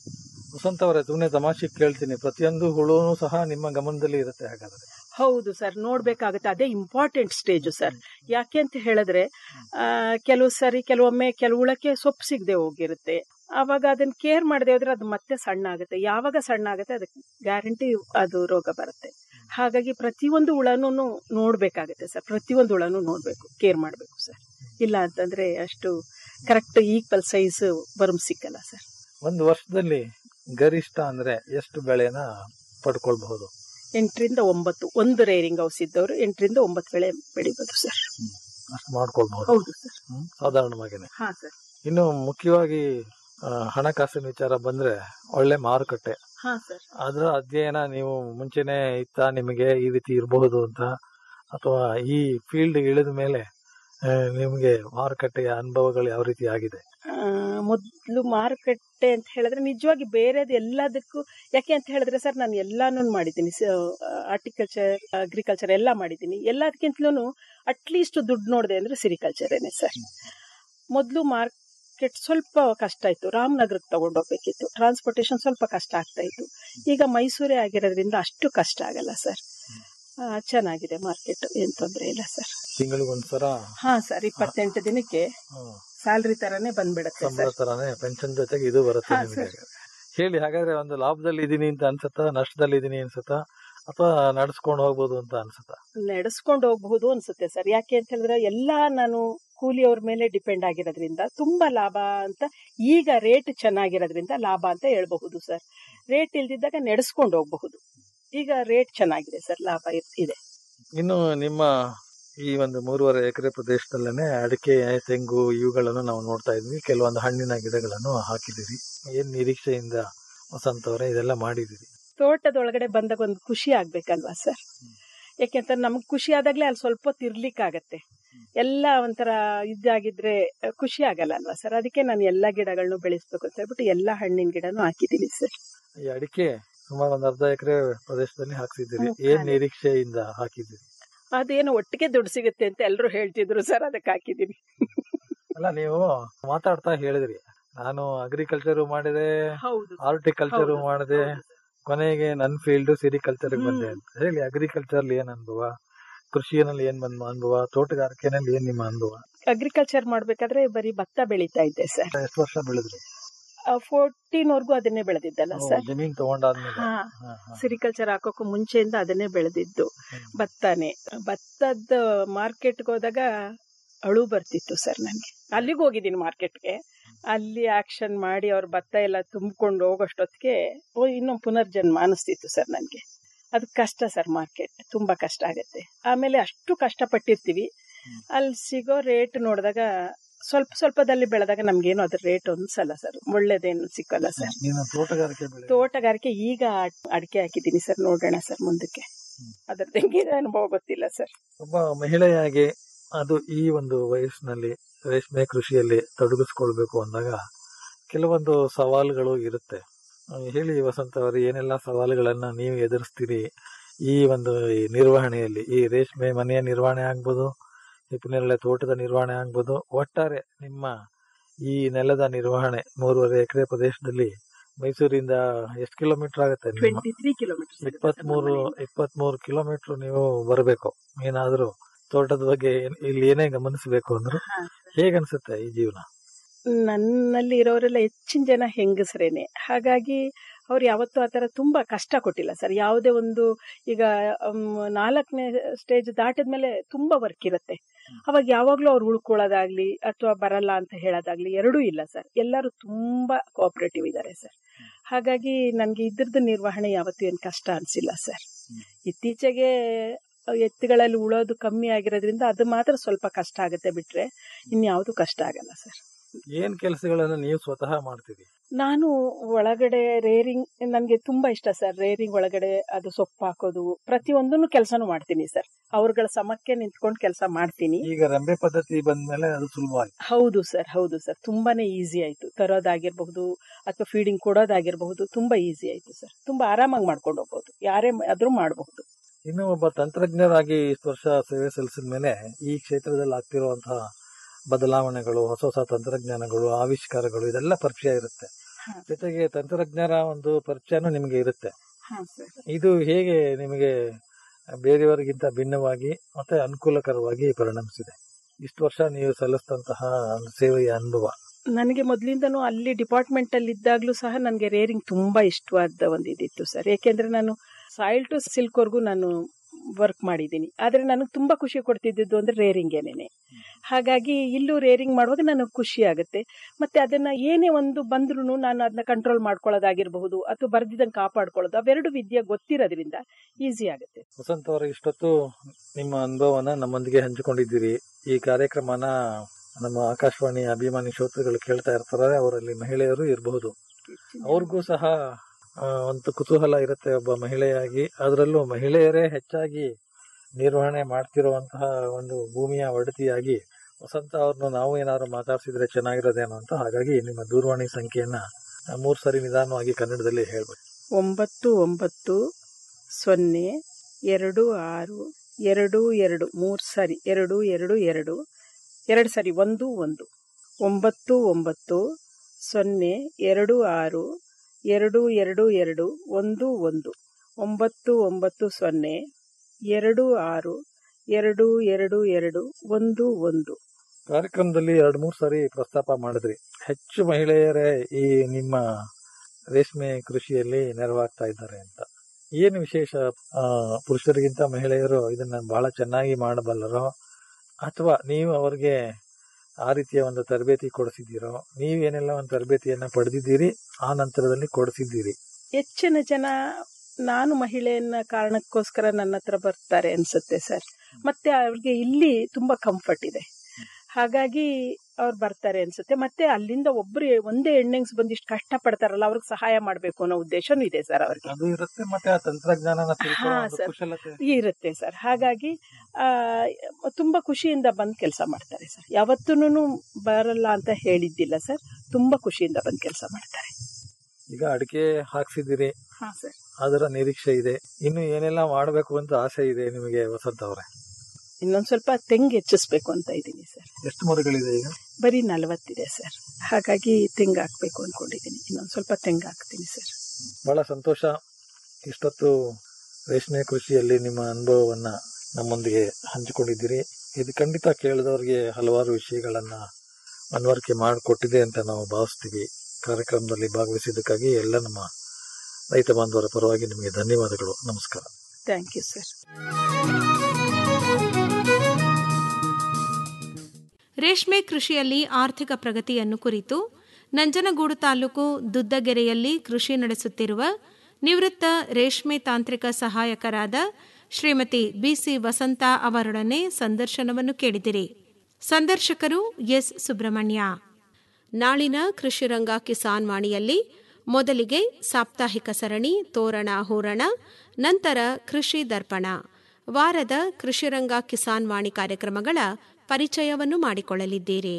ವಸಂತ ಅವರೇ ಸುಮ್ಮನೆ ತಮಾಷೆ ಕೇಳ್ತೀನಿ ಪ್ರತಿಯೊಂದು ಹುಳುನು ಸಹ ನಿಮ್ಮ ಗಮನದಲ್ಲಿ ಇರುತ್ತೆ ಹಾಗಾದ್ರೆ ಹೌದು ಸರ್ ನೋಡ್ಬೇಕಾಗುತ್ತೆ ಅದೇ ಇಂಪಾರ್ಟೆಂಟ್ ಸ್ಟೇಜು ಸರ್ ಯಾಕೆ ಅಂತ ಹೇಳಿದ್ರೆ ಆ, ಕೆಲವು ಸರಿ ಕೆಲವೊಮ್ಮೆ ಕೆಲವು ಹುಳಕ್ಕೆ ಸೊಪ್ಪು ಸಿಗದೆ ಹೋಗಿರುತ್ತೆ ಆವಾಗ ಅದನ್ನ ಕೇರ್ ಮಾಡದೆ ಹೋದ್ರೆ ಅದು ಮತ್ತೆ ಸಣ್ಣ ಆಗುತ್ತೆ ಯಾವಾಗ ಸಣ್ಣ ಆಗುತ್ತೆ ಅದಕ್ಕೆ ಗ್ಯಾರಂಟಿ ಅದು ರೋಗ ಬರುತ್ತೆ ಹಾಗಾಗಿ ಪ್ರತಿಯೊಂದು ಹುಳನೂ ನೋಡ್ಬೇಕಾಗುತ್ತೆ ಸರ್ ಪ್ರತಿಯೊಂದು ಹುಳನೂ ನೋಡ್ಬೇಕು ಕೇರ್ ಮಾಡಬೇಕು ಸರ್ ಇಲ್ಲ ಅಂತಂದ್ರೆ ಅಷ್ಟು ಕರೆಕ್ಟ್ ಈಕ್ವಲ್ ಸೈಜ್ ಬರ್ಮ್ ಸಿಕ್ಕಲ್ಲ ಸರ್ ಒಂದು ವರ್ಷದಲ್ಲಿ ಗರಿಷ್ಠ ಅಂದ್ರೆ ಎಷ್ಟು ಬೆಳೆನ ಪಡ್ಕೊಳ್ಬಹುದು ಎಂಟರಿಂದ ಒಂಬತ್ತು ಒಂದು ರೇರಿಂಗ್ ಹೌಸ್ ಇದ್ದವರು ಎಂಟರಿಂದ ಒಂಬತ್ತು ಬೆಳೆ ಬೆಳಿಬೋದು ಸರ್ ಅಷ್ಟು ಮಾಡ್ಕೊಳ್ಬಹುದು ಹೌದು ಸರ್ ಹ್ಮ್, ಸಾಧಾರಣವಾಗಿನೇ ಹಾ ಸರ್ ಇನ್ನು ಮುಖ್ಯವಾಗಿ ಆ, ಹಣಕಾಸಿನ ವಿಚಾರ ಬಂದ್ರೆ ಒಳ್ಳೆ ಮಾರುಕಟ್ಟೆ ಹಾ ಸರ್ ಅದರ ಅಧ್ಯಯನ ನೀವು ಮುಂಚೆನೆ ಇತ್ತ ನಿಮಗೆ ಈ ರೀತಿ ಇರಬಹುದು ಅಂತ ಅಥವಾ ಈ ಫೀಲ್ಡ್ ಇಳಿದ ಮೇಲೆ ಆ, ನಿಮಗೆ ಮಾರುಕಟ್ಟೆಯ ಅನುಭವಗಳು ಯಾವ ರೀತಿ ಆಗಿದೆ ಮೊದಲು ಮಾರುಕಟ್ಟೆ ಅಂತ ಹೇಳಿದ್ರೆ ನಿಜವಾಗಿ ಬೇರೆದು ಎಲ್ಲದಕ್ಕೂ ಯಾಕೆ ಅಂತ ಹೇಳಿದ್ರೆ ಸರ್ ನಾನು ಎಲ್ಲಾನು ಮಾಡಿದ್ದೀನಿ ಆರ್ಟಿಕಲ್ಚರ್ ಅಗ್ರಿಕಲ್ಚರ್ ಎಲ್ಲ ಮಾಡಿದ್ದೀನಿ ಎಲ್ಲದಕ್ಕಿಂತಲೂ ಅಟ್ಲೀಸ್ಟ್ ದುಡ್ಡು ನೋಡಿದೆ ಅಂದ್ರೆ ಸಿರಿಕಲ್ಚರೇನೆ ಸರ್ ಮೊದಲು ಮಾರ್ಕೆಟ್ ಸ್ವಲ್ಪ ಕಷ್ಟ ಇತ್ತು ರಾಮನಗರಕ್ಕೆ ತಗೊಂಡೋಗ್ಬೇಕಿತ್ತು ಟ್ರಾನ್ಸ್ಪೋರ್ಟೇಷನ್ ಸ್ವಲ್ಪ ಕಷ್ಟ ಆಗ್ತಾ ಇತ್ತು ಈಗ ಮೈಸೂರೇ ಆಗಿರೋದ್ರಿಂದ ಅಷ್ಟು ಕಷ್ಟ ಆಗಲ್ಲ ಸರ್ ಚೆನ್ನಾಗಿದೆ ಮಾರ್ಕೆಟ್ ಏನು ತೊಂದರೆ ಇಲ್ಲ ಸರ್ ತಿಂಗಳಿಗೊಂದ್ಸರ ಹಾ ಸರ್ ಇಪ್ಪತ್ತೆಂಟು ದಿನಕ್ಕೆ ಹ್ಮ್, ಸ್ಯಾಲ್ರಿ ತರಾನೇ ಬಂದ್ಬಿಡತ್ತೆ ಸಂಬಳ ಸರ್ ತರಾನೇ ಪೆನ್ಷನ್ ಜೊತೆಗೆ ಇದು ಬರುತ್ತೆ ಹಾ, ನಿಮಗೆ ಸರ್. ಹೇಳಿ ಹಾಗಾದ್ರೆ ಒಂದು ಲಾಭದಲ್ಲಿ ಇದೀನಿ ಅಂತ ಅನ್ಸುತ್ತಾ ನಷ್ಟದಲ್ಲಿ ಇದೀನಿ ಅನ್ಸುತ್ತಾ ಅಥವಾ ನಡ್ಸ್ಕೊಂಡು ಹೋಗ್ಬೋದು ಅಂತ ಅನ್ಸುತ್ತಾ ನಡೆಸ್ಕೊಂಡು ಹೋಗ್ಬಹುದು ಅನ್ಸುತ್ತೆ ಸರ್ ಯಾಕೆ ಅಂತ ಹೇಳಿದ್ರೆ ಎಲ್ಲಾ ನಾನು ಕೂಲಿಯವ್ರ ಮೇಲೆ ಡಿಪೆಂಡ್ ಆಗಿರೋದ್ರಿಂದ ತುಂಬಾ ಲಾಭ ಅಂತ ಈಗ ರೇಟ್ ಚೆನ್ನಾಗಿರೋದ್ರಿಂದ ಲಾಭ ಅಂತ ಹೇಳ್ಬಹುದು ಸರ್ ರೇಟ್ ಇಲ್ದಿದ್ದಾಗ ನಡೆಸ್ಕೊಂಡು ಹೋಗ್ಬಹುದು ಈಗ ರೇಟ್ ಚೆನ್ನಾಗಿದೆ ಸರ್ ಲಾಭ ಇರ್- ಇದೆ ಇನ್ನು ನಿಮ್ಮ ಈ ಒಂದು ಮೂರುವರೆ ಎಕರೆ ಪ್ರದೇಶದಲ್ಲೇನೆ ಅಡಿಕೆ ತೆಂಗು ಇವುಗಳನ್ನು ನಾವು ನೋಡ್ತಾ ಇದ್ವಿ ಕೆಲವೊಂದು ಹಣ್ಣಿನ ಗಿಡಗಳನ್ನು ಹಾಕಿದಿರಿ ಏನ್ ನಿರೀಕ್ಷೆಯಿಂದ ವಸಂತ ಅವರೇ ಇದೆಲ್ಲ ಮಾಡಿದಿರಿ ತೋಟದೊಳಗಡೆ ಬಂದಾಗ ಒಂದು ಖುಷಿ ಆಗ್ಬೇಕಲ್ವಾ ಸರ್ ಯಾಕೆಂತಂದ್ರೆ ನಮ್ಗೆ ಖುಷಿ ಆದಾಗ್ಲೇ ಅಲ್ಲಿ ಸ್ವಲ್ಪ ಹೊತ್ತು ಇರ್ಲಿಕ್ಕಾಗತ್ತೆ ಎಲ್ಲ ಒಂಥರ ಇದಾಗಿದ್ರೆ ಅಹ್, ಖುಷಿ ಆಗಲ್ಲ ಅಲ್ವಾ ಸರ್ ಅದಕ್ಕೆ ನಾನು ಎಲ್ಲಾ ಗಿಡಗಳನ್ನು ಬೆಳೆಸ್ಬೇಕು ಅಂತ ಹೇಳ್ಬಿಟ್ಟು ಎಲ್ಲಾ ಹಣ್ಣಿನ ಗಿಡನೂ ಹಾಕಿದ್ದೀನಿ ಸರ್ ಈ ಅಡಿಕೆ ಸುಮಾರು ಒಂದು ಅರ್ಧ ಎಕರೆ ಪ್ರದೇಶದಲ್ಲಿ ಹಾಕ್ಸಿದ್ದೀರಿ ಹ್ಮ್, ಏನ್ ಖಾಲಿ. ನಿರೀಕ್ಷೆಯಿಂದ ಹಾಕಿದ್ದೀರಿ ಅದೇನು ಒಟ್ಟಿಗೆ ದುಡ್ಡು ಸಿಗುತ್ತೆ ಅಂತ ಎಲ್ಲರೂ ಹೇಳ್ತಿದ್ರು ಸರ್ ಅದಕ್ಕೆ ಹಾಕಿದ್ದೀನಿ ಅಲ್ಲ ನೀವು ಮಾತಾಡ್ತಾ ಹೇಳಿದ್ರಿ ನಾನು ಅಗ್ರಿಕಲ್ಚರ್ ಮಾಡಿದೆ ಹೌದು ಹಾರ್ಟಿಕಲ್ಚರ್ ಹೌದು, ಮಾಡಿದೆ ಹೌದು ಸರ್. ಕೊನೆಗೆ ನನ್ನ ಫೀಲ್ಡ್ ಸಿರಿಕಲ್ಚರ್ ಬಂದೆ ಹ್ಮ್. ಅಂತ ಹೇಳಿ ಅಗ್ರಿಕಲ್ಚರ್ ಏನ್ ಅನುಭವ ಕೃಷಿಯಲ್ಲಿ ಏನ್ ಬಂದ ಅನುಭವ ತೋಟಗಾರಿಕೆನಲ್ಲಿ ಏನ್ ನಿಮ್ಮ ಅನುಭವ ಅಗ್ರಿಕಲ್ಚರ್ ಮಾಡ್ಬೇಕಾದ್ರೆ ಬರೀ ಭತ್ತ ಬೆಳೀತಾ ಇದ್ದೆ ಸರ್ ಎಷ್ಟು ವರ್ಷ ಬೆಳೆದ್ರಿ ಫೋರ್ಟೀನ್ ವರ್ಗೂ ಅದನ್ನೇ ಬೆಳೆದಿದ್ದಲ್ಲ ಓ, ಸರ್ ಜಮೀನ್ ತಗೊಂಡಾದ್ಮೇಲೆ ಹಾ ಹಾ, ಹಾ. ಸಿರಿಕಲ್ಚರ್ ಹಾಕೋಕ್ಕೂ ಮುಂಚೆಯಿಂದ ಅದನ್ನೇ ಬೆಳೆದಿದ್ದು ಹ್ಮ್. ಭತ್ತನೇ ಭತ್ತದ ಮಾರ್ಕೆಟ್ಗೆ ಹೋದಾಗ ಅಳು ಬರ್ತಿತ್ತು ಸರ್ ನನಗೆ ಅಲ್ಲಿಗೆ ಹೋಗಿದ್ದೀನಿ ಮಾರ್ಕೆಟ್ಗೆ ಅಲ್ಲಿ ಆಕ್ಷನ್ ಮಾಡಿ ಅವ್ರ ಭತ್ತ ಎಲ್ಲ ತುಂಬಿಕೊಂಡು ಹೋಗೋಷ್ಟೊತ್ತಿಗೆ ಓ ಇನ್ನೊಂದು ಪುನರ್ಜನ್ಮ ಅನಿಸ್ತಿತ್ತು ಸರ್ ನನಗೆ ಅದು ಕಷ್ಟ ಸರ್ ಮಾರ್ಕೆಟ್ ತುಂಬಾ ಕಷ್ಟ ಆಗುತ್ತೆ ಆಮೇಲೆ ಅಷ್ಟು ಕಷ್ಟಪಟ್ಟಿರ್ತೀವಿ ಅಲ್ಲಿ ಸಿಗೋ ರೇಟ್ ನೋಡಿದಾಗ ಸ್ವಲ್ಪ ಸ್ವಲ್ಪದಲ್ಲಿ ಬೆಳೆದಾಗ ನಮ್ಗೇನು ಅದ್ರ ರೇಟ್ ಅನ್ಸಲ್ಲ ಸರ್ ಒಳ್ಳೇದೇನು ಸಿಕ್ಕಲ್ಲ ಸರ್ ನೀನು ತೋಟಗಾರಿಕೆ ಬೆಳೆ ತೋಟಗಾರಿಕೆ ಈಗ ಅಡಿಕೆ ಹಾಕಿದ್ದೀನಿ ಸರ್ ನೋಡೋಣ ಸರ್ ಮುಂದಕ್ಕೆ ಅದ್ರದ್ದು ಹೆಂಗಿದೆ ಅನುಭವ ಗೊತ್ತಿಲ್ಲ ಸರ್ ಒಬ್ಬ ಮಹಿಳೆಯಾಗಿ ಅದು ಈ ಒಂದು ವಯಸ್ಸಿನಲ್ಲಿ ರೇಷ್ಮೆ ಕೃಷಿಯಲ್ಲಿ ತೊಡಗಿಸ್ಕೊಳ್ಬೇಕು ಅಂದಾಗ ಕೆಲವೊಂದು ಸವಾಲುಗಳು ಇರುತ್ತೆ ಆ, ಹೇಳಿ ವಸಂತ ಅವರು ಏನೆಲ್ಲ ಸವಾಲುಗಳನ್ನ ನೀವು ಎದುರಿಸ್ತೀರಿ ಈ ಒಂದು ಈ ನಿರ್ವಹಣೆಯಲ್ಲಿ ಈ ರೇಷ್ಮೆ ಮನೆಯ ನಿರ್ವಹಣೆ ಆಗ್ಬೋದು ಹಿಪ್ಪನೇರಳೆ ತೋಟದ ನಿರ್ವಹಣೆ ಆಗ್ಬೋದು ಒಟ್ಟಾರೆ ನಿಮ್ಮ ಈ ನೆಲದ ನಿರ್ವಹಣೆ ಮೂರುವರೆ ಎಕರೆ ಪ್ರದೇಶದಲ್ಲಿ ಮೈಸೂರಿಂದ ಎಷ್ಟು ಕಿಲೋಮೀಟರ್ ಆಗುತ್ತೆ ನಿಮ್ಮ ಟ್ವೆಂಟಿ ತ್ರೀ ಕಿಲೋಮೀಟರ್ ಇಪ್ಪತ್ಮೂರು ಇಪ್ಪತ್ಮೂರು ಕಿಲೋಮೀಟರ್ ನೀವು ಬರಬೇಕು ಏನಾದ್ರೂ ತೋಟದ ಬಗ್ಗೆ ಏನ್- ಇಲ್ಲಿ ಏನೇ ಗಮನಿಸಬೇಕು ಅಂದ್ರು ಹೇಗನ್ಸುತ್ತೆ ಈ ಜೀವನ ನನ್ನಲ್ಲಿ ಇರೋರೆಲ್ಲ ಹೆಚ್ಚಿನ ಜನ ಹೆಂಗಸರೇನೆ ಹಾಗಾಗಿ ಅವ್ರು ಯಾವತ್ತೂ ಆತರ ತುಂಬಾ ಕಷ್ಟ ಕೊಟ್ಟಿಲ್ಲ ಸರ್ ಯಾವುದೇ ಒಂದು ಈಗ ಮ್, ನಾಲ್ಕನೇ ಸ್ಟೇಜ್ ದಾಟಿದ್ಮೇಲೆ ತುಂಬಾ ವರ್ಕ್ ಇರುತ್ತೆ ಅವಾಗ ಯಾವಾಗ್ಲೂ ಅವ್ರು ಉಳ್ಕೊಳ್ಳೋದಾಗ್ಲಿ ಅಥವಾ ಬರಲ್ಲ ಅಂತ ಹೇಳೋದಾಗ್ಲಿ ಎರಡೂ ಇಲ್ಲ ಸರ್ ಎಲ್ಲರೂ ತುಂಬಾ ಕೋಆಪರೇಟಿವ್ ಇದ್ದಾರೆ ಸರ್ ಹಾಗಾಗಿ ನನ್ಗೆ ಇದ್ರದ್ದು ನಿರ್ವಹಣೆ ಯಾವತ್ತೂ ಏನು ಕಷ್ಟ ಅನ್ಸಿಲ್ಲ ಸರ್ ಇತ್ತೀಚೆಗೆ ಎತ್ತುಗಳಲ್ಲಿ ಉಳೋದು ಕಮ್ಮಿ ಆಗಿರೋದ್ರಿಂದ ಅದು ಮಾತ್ರ ಸ್ವಲ್ಪ ಕಷ್ಟ ಆಗುತ್ತೆ ಬಿಟ್ರೆ ಇನ್ಯಾವುದು ಕಷ್ಟ ಆಗಲ್ಲ ಸರ್ ಏನ್ ಕೆಲಸಗಳನ್ನ ನೀವು ಸ್ವತಃ ಮಾಡ್ತೀರಿ ನಾನು ಒಳಗಡೆ ರೇರಿಂಗ್ ನನಗೆ ತುಂಬಾ ಇಷ್ಟ ಸರ್ ರೇರಿಂಗ್ ಒಳಗಡೆ ಅದು ಸೊಪ್ಪು ಹಾಕೋದು ಪ್ರತಿಯೊಂದನ್ನು ಕೆಲಸನೂ ಮಾಡ್ತೀನಿ ಸರ್ ಅವ್ರಗಳ ಸಮಕ್ಕೆ ನಿಂತ್ಕೊಂಡು ಕೆಲಸ ಮಾಡ್ತೀನಿ ಈಗ ರಂಬೆ ಪದ್ಧತಿ ಬಂದ್ಮೇಲೆ ಅದು ಸುಲಭವಾಯ್ತು ಹೌದು ಸರ್ ಹೌದು ಸರ್ ತುಂಬಾನೇ ಈಸಿ ಆಯ್ತು ತರೋದಾಗಿರ್ಬಹುದು ಅಥವಾ ಫೀಡಿಂಗ್ ಕೊಡೋದಾಗಿರ್ಬಹುದು ತುಂಬಾ ಈಸಿ ಆಯ್ತು ಸರ್ ತುಂಬಾ ಆರಾಮಾಗಿ ಮಾಡ್ಕೊಂಡು ಹೋಗ್ಬೋದು ಯಾರೇ ಆದ್ರೂ ಮಾಡಬಹುದು ಇನ್ನು ಒಬ್ಬ ತಂತ್ರಜ್ಞರಾಗಿ ಇಷ್ಟು ವರ್ಷ ಸೇವೆ ಸಲ್ಲಿಸಿದ ಮೇಲೆ ಈ ಕ್ಷೇತ್ರದಲ್ಲಿ ಆಗ್ತಿರುವಂತಹ ಬದಲಾವಣೆಗಳು ಹೊಸ ಹೊಸ ತಂತ್ರಜ್ಞಾನಗಳು ಆವಿಷ್ಕಾರಗಳು ಇದೆಲ್ಲ ಪರಿಚಯ ಇರುತ್ತೆ ಹಾ. ಜೊತೆಗೆ ತಂತ್ರಜ್ಞರ ಒಂದು ಪರಿಚಯನೂ ನಿಮಗೆ ಇರುತ್ತೆ ಹಾ ಸರ್ ಇದು ಹೇಗೆ ನಿಮಗೆ ಬೇರೆಯವರಿಗಿಂತ ಭಿನ್ನವಾಗಿ ಮತ್ತೆ ಅನುಕೂಲಕರವಾಗಿ ಪರಿಣಮಿಸಿದೆ ಇಷ್ಟು ವರ್ಷ ನೀವು ಸಲ್ಲಿಸಿದಂತಹ ಒಂದು ಸೇವೆಯ ಅನುಭವ ನನಗೆ ಮೊದಲಿಂದನೂ ಅಲ್ಲಿ ಡಿಪಾರ್ಟ್ಮೆಂಟ್ ಅಲ್ಲಿ ಇದ್ದಾಗ್ಲೂ ಸಹ ನನಗೆ ರೇರಿಂಗ್ ತುಂಬಾ ಇಷ್ಟವಾದ ಒಂದು ಇದಿತ್ತು ಸರ್ ಯಾಕೆಂದ್ರೆ ನಾನು ಸಾಯಿಲ್ ಟು ಸಿಲ್ಕ್ ವರ್ಗೂ ನಾನು ವರ್ಕ್ ಮಾಡಿದ್ದೀನಿ ಆದ್ರೆ ನನಗೆ ತುಂಬಾ ಖುಷಿ ಕೊಡ್ತಿದ್ದು ಅಂದ್ರೆ ರೇರಿಂಗ್ ಏನೇನೆ ಹಾಗಾಗಿ ಇಲ್ಲೂ ರೇರಿಂಗ್ ಮಾಡುವಾಗ ನನಗೆ ಖುಷಿ ಆಗುತ್ತೆ ಮತ್ತೆ ಅದನ್ನ ಏನೇ ಒಂದು ಬಂದ್ರೂ ನಾನು ಅದನ್ನ ಕಂಟ್ರೋಲ್ ಮಾಡ್ಕೊಳ್ಳೋದಾಗಿರಬಹುದು ಅಥವಾ ಬರ್ದಿದ್ದಂಗೆ ಕಾಪಾಡ್ಕೊಳ್ಳೋದು ಅವೆರಡು ವಿದ್ಯೆ ಗೊತ್ತಿರೋದ್ರಿಂದ ಈಸಿ ಆಗುತ್ತೆ ವಸಂತ ಅವರ ಇಷ್ಟೊತ್ತು ನಿಮ್ಮ ಅನುಭವನ ನಮ್ಮೊಂದಿಗೆ ಹಂಚಿಕೊಂಡಿದ್ದೀರಿ ಈ ಕಾರ್ಯಕ್ರಮನ ನಮ್ಮ ಆಕಾಶವಾಣಿ ಅಭಿಮಾನಿ ಶ್ರೋತೃಗಳು ಕೇಳ್ತಾ ಇರ್ತಾರೆ ಅವರಲ್ಲಿ ಮಹಿಳೆಯರು ಇರಬಹುದು ಅವ್ರಿಗೂ ಸಹ ಆ, ಒಂದು ಕುತೂಹಲ ಇರುತ್ತೆ ಒಬ್ಬ ಮಹಿಳೆಯಾಗಿ ಅದರಲ್ಲೂ ಮಹಿಳೆಯರೇ ಹೆಚ್ಚಾಗಿ ನಿರ್ವಹಣೆ ಮಾಡ್ತಿರುವಂತಹ ಒಂದು ಭೂಮಿಯ ಒಡತಿಯಾಗಿ ವಸಂತ ಅವ್ರನ್ನ ನಾವು ಏನಾದ್ರು ಮಾತಾಡ್ಸಿದ್ರೆ ಚೆನ್ನಾಗಿರೋದೇನೋ ಅಂತ ಹಾಗಾಗಿ ನಿಮ್ಮ ದೂರವಾಣಿ ಸಂಖ್ಯೆಯನ್ನ ಆ, ಮೂರ್ ಸರಿ ನಿಧಾನವಾಗಿ ಕನ್ನಡದಲ್ಲಿ ಹೇಳ್ಬೇಕು ಒಂಬತ್ತು ಒಂಬತ್ತು ಸೊನ್ನೆ ಎರಡು ಆರು ಎರಡು ಎರಡು ಮೂರು ಸರಿ ಎರಡು ಎರಡು ಎರಡು ಎರಡು ಸರಿ ಒಂದು ಒಂದು ಒಂಬತ್ತು ಒಂಬತ್ತು ಸೊನ್ನೆ ಎರಡು ಆರು ಎರಡು ಎರಡು ಎರಡು ಒಂದು ಒಂದು ಒಂಬತ್ತು ಒಂಬತ್ತು ಸೊನ್ನೆ ಎರಡು ಆರು ಎರಡು ಎರಡು ಎರಡು ಒಂದು ಒಂದು ಕಾರ್ಯಕ್ರಮದಲ್ಲಿ ಎರಡು ಮೂರು ಸಾರಿ ಪ್ರಸ್ತಾಪ ಮಾಡಿದ್ರಿ ಹೆಚ್ಚು ಮಹಿಳೆಯರೇ ಈ ನಿಮ್ಮ ರೇಷ್ಮೆ ಕೃಷಿಯಲ್ಲಿ ನೆರವಾಗ್ತಾ ಇದ್ದಾರೆ ಅಂತ ಏನು ವಿಶೇಷ ಆ, ಪುರುಷರಿಗಿಂತ ಮಹಿಳೆಯರು ಇದನ್ನ ಬಹಳ ಚೆನ್ನಾಗಿ ಮಾಡಬಲ್ಲರೋ ಅಥವಾ ನೀವು ಅವರಿಗೆ ಆ ರೀತಿಯ ಒಂದು ತರಬೇತಿ ಕೊಡಿಸಿದ್ದೀರೋ ನೀವೇನೆಲ್ಲ ಒಂದು ತರಬೇತಿಯನ್ನ ಪಡೆದಿದ್ದೀರಿ ಆ ನಂತರದಲ್ಲಿ ಕೊಡಿಸಿದ್ದೀರಿ ಹೆಚ್ಚಿನ ಜನ ನಾನು ಮಹಿಳೆಯನ್ನ ಕಾರಣಕ್ಕೋಸ್ಕರ ನನ್ನ ಹತ್ರ ಬರ್ತಾರೆ ಅನ್ಸುತ್ತೆ ಸರ್ ಮತ್ತೆ ಅವ್ರಿಗೆ ಇಲ್ಲಿ ತುಂಬಾ ಕಂಫರ್ಟ್ ಇದೆ ಹಾಗಾಗಿ ಅವ್ರು ಬರ್ತಾರೆ ಅನ್ಸುತ್ತೆ ಮತ್ತೆ ಅಲ್ಲಿಂದ ಒಬ್ರು ಒಂದೇ ಹೆಣ್ಣೆಂಗ್ಸ್ ಬಂದಿಷ್ಟು ಕಷ್ಟ ಪಡ್ತಾರಲ್ಲ ಅವ್ರಿಗೆ ಸಹಾಯ ಮಾಡ್ಬೇಕು ಅನ್ನೋ ಉದ್ದೇಶನೂ ಇದೆ ಸರ್ ಅವ್ರಿಗೆ ಅದು ಇರುತ್ತೆ ಮತ್ತೆ ಆ ತಂತ್ರಜ್ಞಾನನ ತಿಳ್ಕೊಳ್ಳೋ ಹಾ, ಒಂದು ಸರ್. ಕುಶಲತೆ ಇರುತ್ತೆ ಸರ್ ಹಾಗಾಗಿ ಆ ತುಂಬಾ ಖುಷಿಯಿಂದ ಬಂದು ಕೆಲಸ ಮಾಡ್ತಾರೆ ಸರ್ ಯಾವತ್ತೂ ಬರಲ್ಲ ಅಂತ ಹೇಳಿದ್ದಿಲ್ಲ ಸರ್ ತುಂಬಾ ಖುಷಿಯಿಂದ ಬಂದು ಕೆಲಸ ಮಾಡ್ತಾರೆ ಈಗ ಅಡಿಕೆ ಹಾಕ್ಸಿದ್ದೀರಿ ಹಾ ಸರ್ ಅದರ ನಿರೀಕ್ಷೆ ಇದೆ ಇನ್ನು ಏನೆಲ್ಲ ಮಾಡಬೇಕು ಅಂತ ಆಸೆ ಇದೆ ನಿಮಗೆ ವಸಂತ ಅವರೇ ಇನ್ನೊಂದ್ ಸ್ವಲ್ಪ ತೆಂಗು ಹೆಚ್ಚಿಸ್ಬೇಕು ಅಂತ ಇದ್ದೀನಿ ಸರ್ ಎಷ್ಟು ಮರಗಳಿದೆ ಈಗ ಬರೀ ನಲವತ್ತಿದೆ ಸರ್ ಹಾಗಾಗಿ ತೆಂಗು ಹಾಕ್ಬೇಕು ಅನ್ಕೊಂಡಿದ್ದೀನಿ ಇನ್ನೊಂದ್ ಸ್ವಲ್ಪ ತೆಂಗು ಹಾಕ್ತೀನಿ ಸರ್ ಬಹಳ ಸಂತೋಷ ಇಷ್ಟೊತ್ತು ರೇಷ್ಮೆ ಕೃಷಿಯಲ್ಲಿ ನಿಮ್ಮ ಅನುಭವವನ್ನ ನಮ್ಮೊಂದಿಗೆ ಹಂಚಿಕೊಂಡಿದ್ದೀರಿ ಇದು ಖಂಡಿತ ಕೇಳಿದವರಿಗೆ ಹಲವಾರು ವಿಷಯಗಳನ್ನ ಮನವರಿಕೆ ಮಾಡಿಕೊಟ್ಟಿದೆ ಅಂತ ನಾವು ಭಾವಿಸ್ತೀವಿ ಕಾರ್ಯಕ್ರಮದಲ್ಲಿ ಭಾಗವಹಿಸಿದ್ದಕ್ಕಾಗಿ ಎಲ್ಲ ನಮ್ಮ ರೈತ ಬಾಂಧವರ ಪರವಾಗಿ ನಿಮಗೆ ಧನ್ಯವಾದಗಳು ನಮಸ್ಕಾರ ಥ್ಯಾಂಕ್ ಯು ಸರ್ ರೇಷ್ಮೆ ಕೃಷಿಯಲ್ಲಿ ಆರ್ಥಿಕ ಪ್ರಗತಿಯನ್ನು ಕುರಿತು ನಂಜನಗೂಡು ತಾಲೂಕು ದುದ್ದಗೆರೆಯಲ್ಲಿ ಕೃಷಿ ನಡೆಸುತ್ತಿರುವ ನಿವೃತ್ತ ರೇಷ್ಮೆ ತಾಂತ್ರಿಕ ಸಹಾಯಕರಾದ ಶ್ರೀಮತಿ ಬಿಸಿ ವಸಂತ ಅವರೊಡನೆ ಸಂದರ್ಶನವನ್ನು ಕೇಳಿದಿರಿ ಸಂದರ್ಶಕರು ಎಸ್ ಸುಬ್ರಹ್ಮಣ್ಯ ನಾಳಿನ ಕೃಷಿರಂಗ ಕಿಸಾನ್ ವಾಣಿಯಲ್ಲಿ ಮೊದಲಿಗೆ ಸಾಪ್ತಾಹಿಕ ಸರಣಿ ತೋರಣ ಹೂರಣ ನಂತರ ಕೃಷಿ ದರ್ಪಣ ವಾರದ ಕೃಷಿರಂಗ ಕಿಸಾನ್ ವಾಣಿ ಕಾರ್ಯಕ್ರಮಗಳ ಪರಿಚಯವನ್ನು ಮಾಡಿಕೊಳ್ಳಲಿದ್ದೀರಿ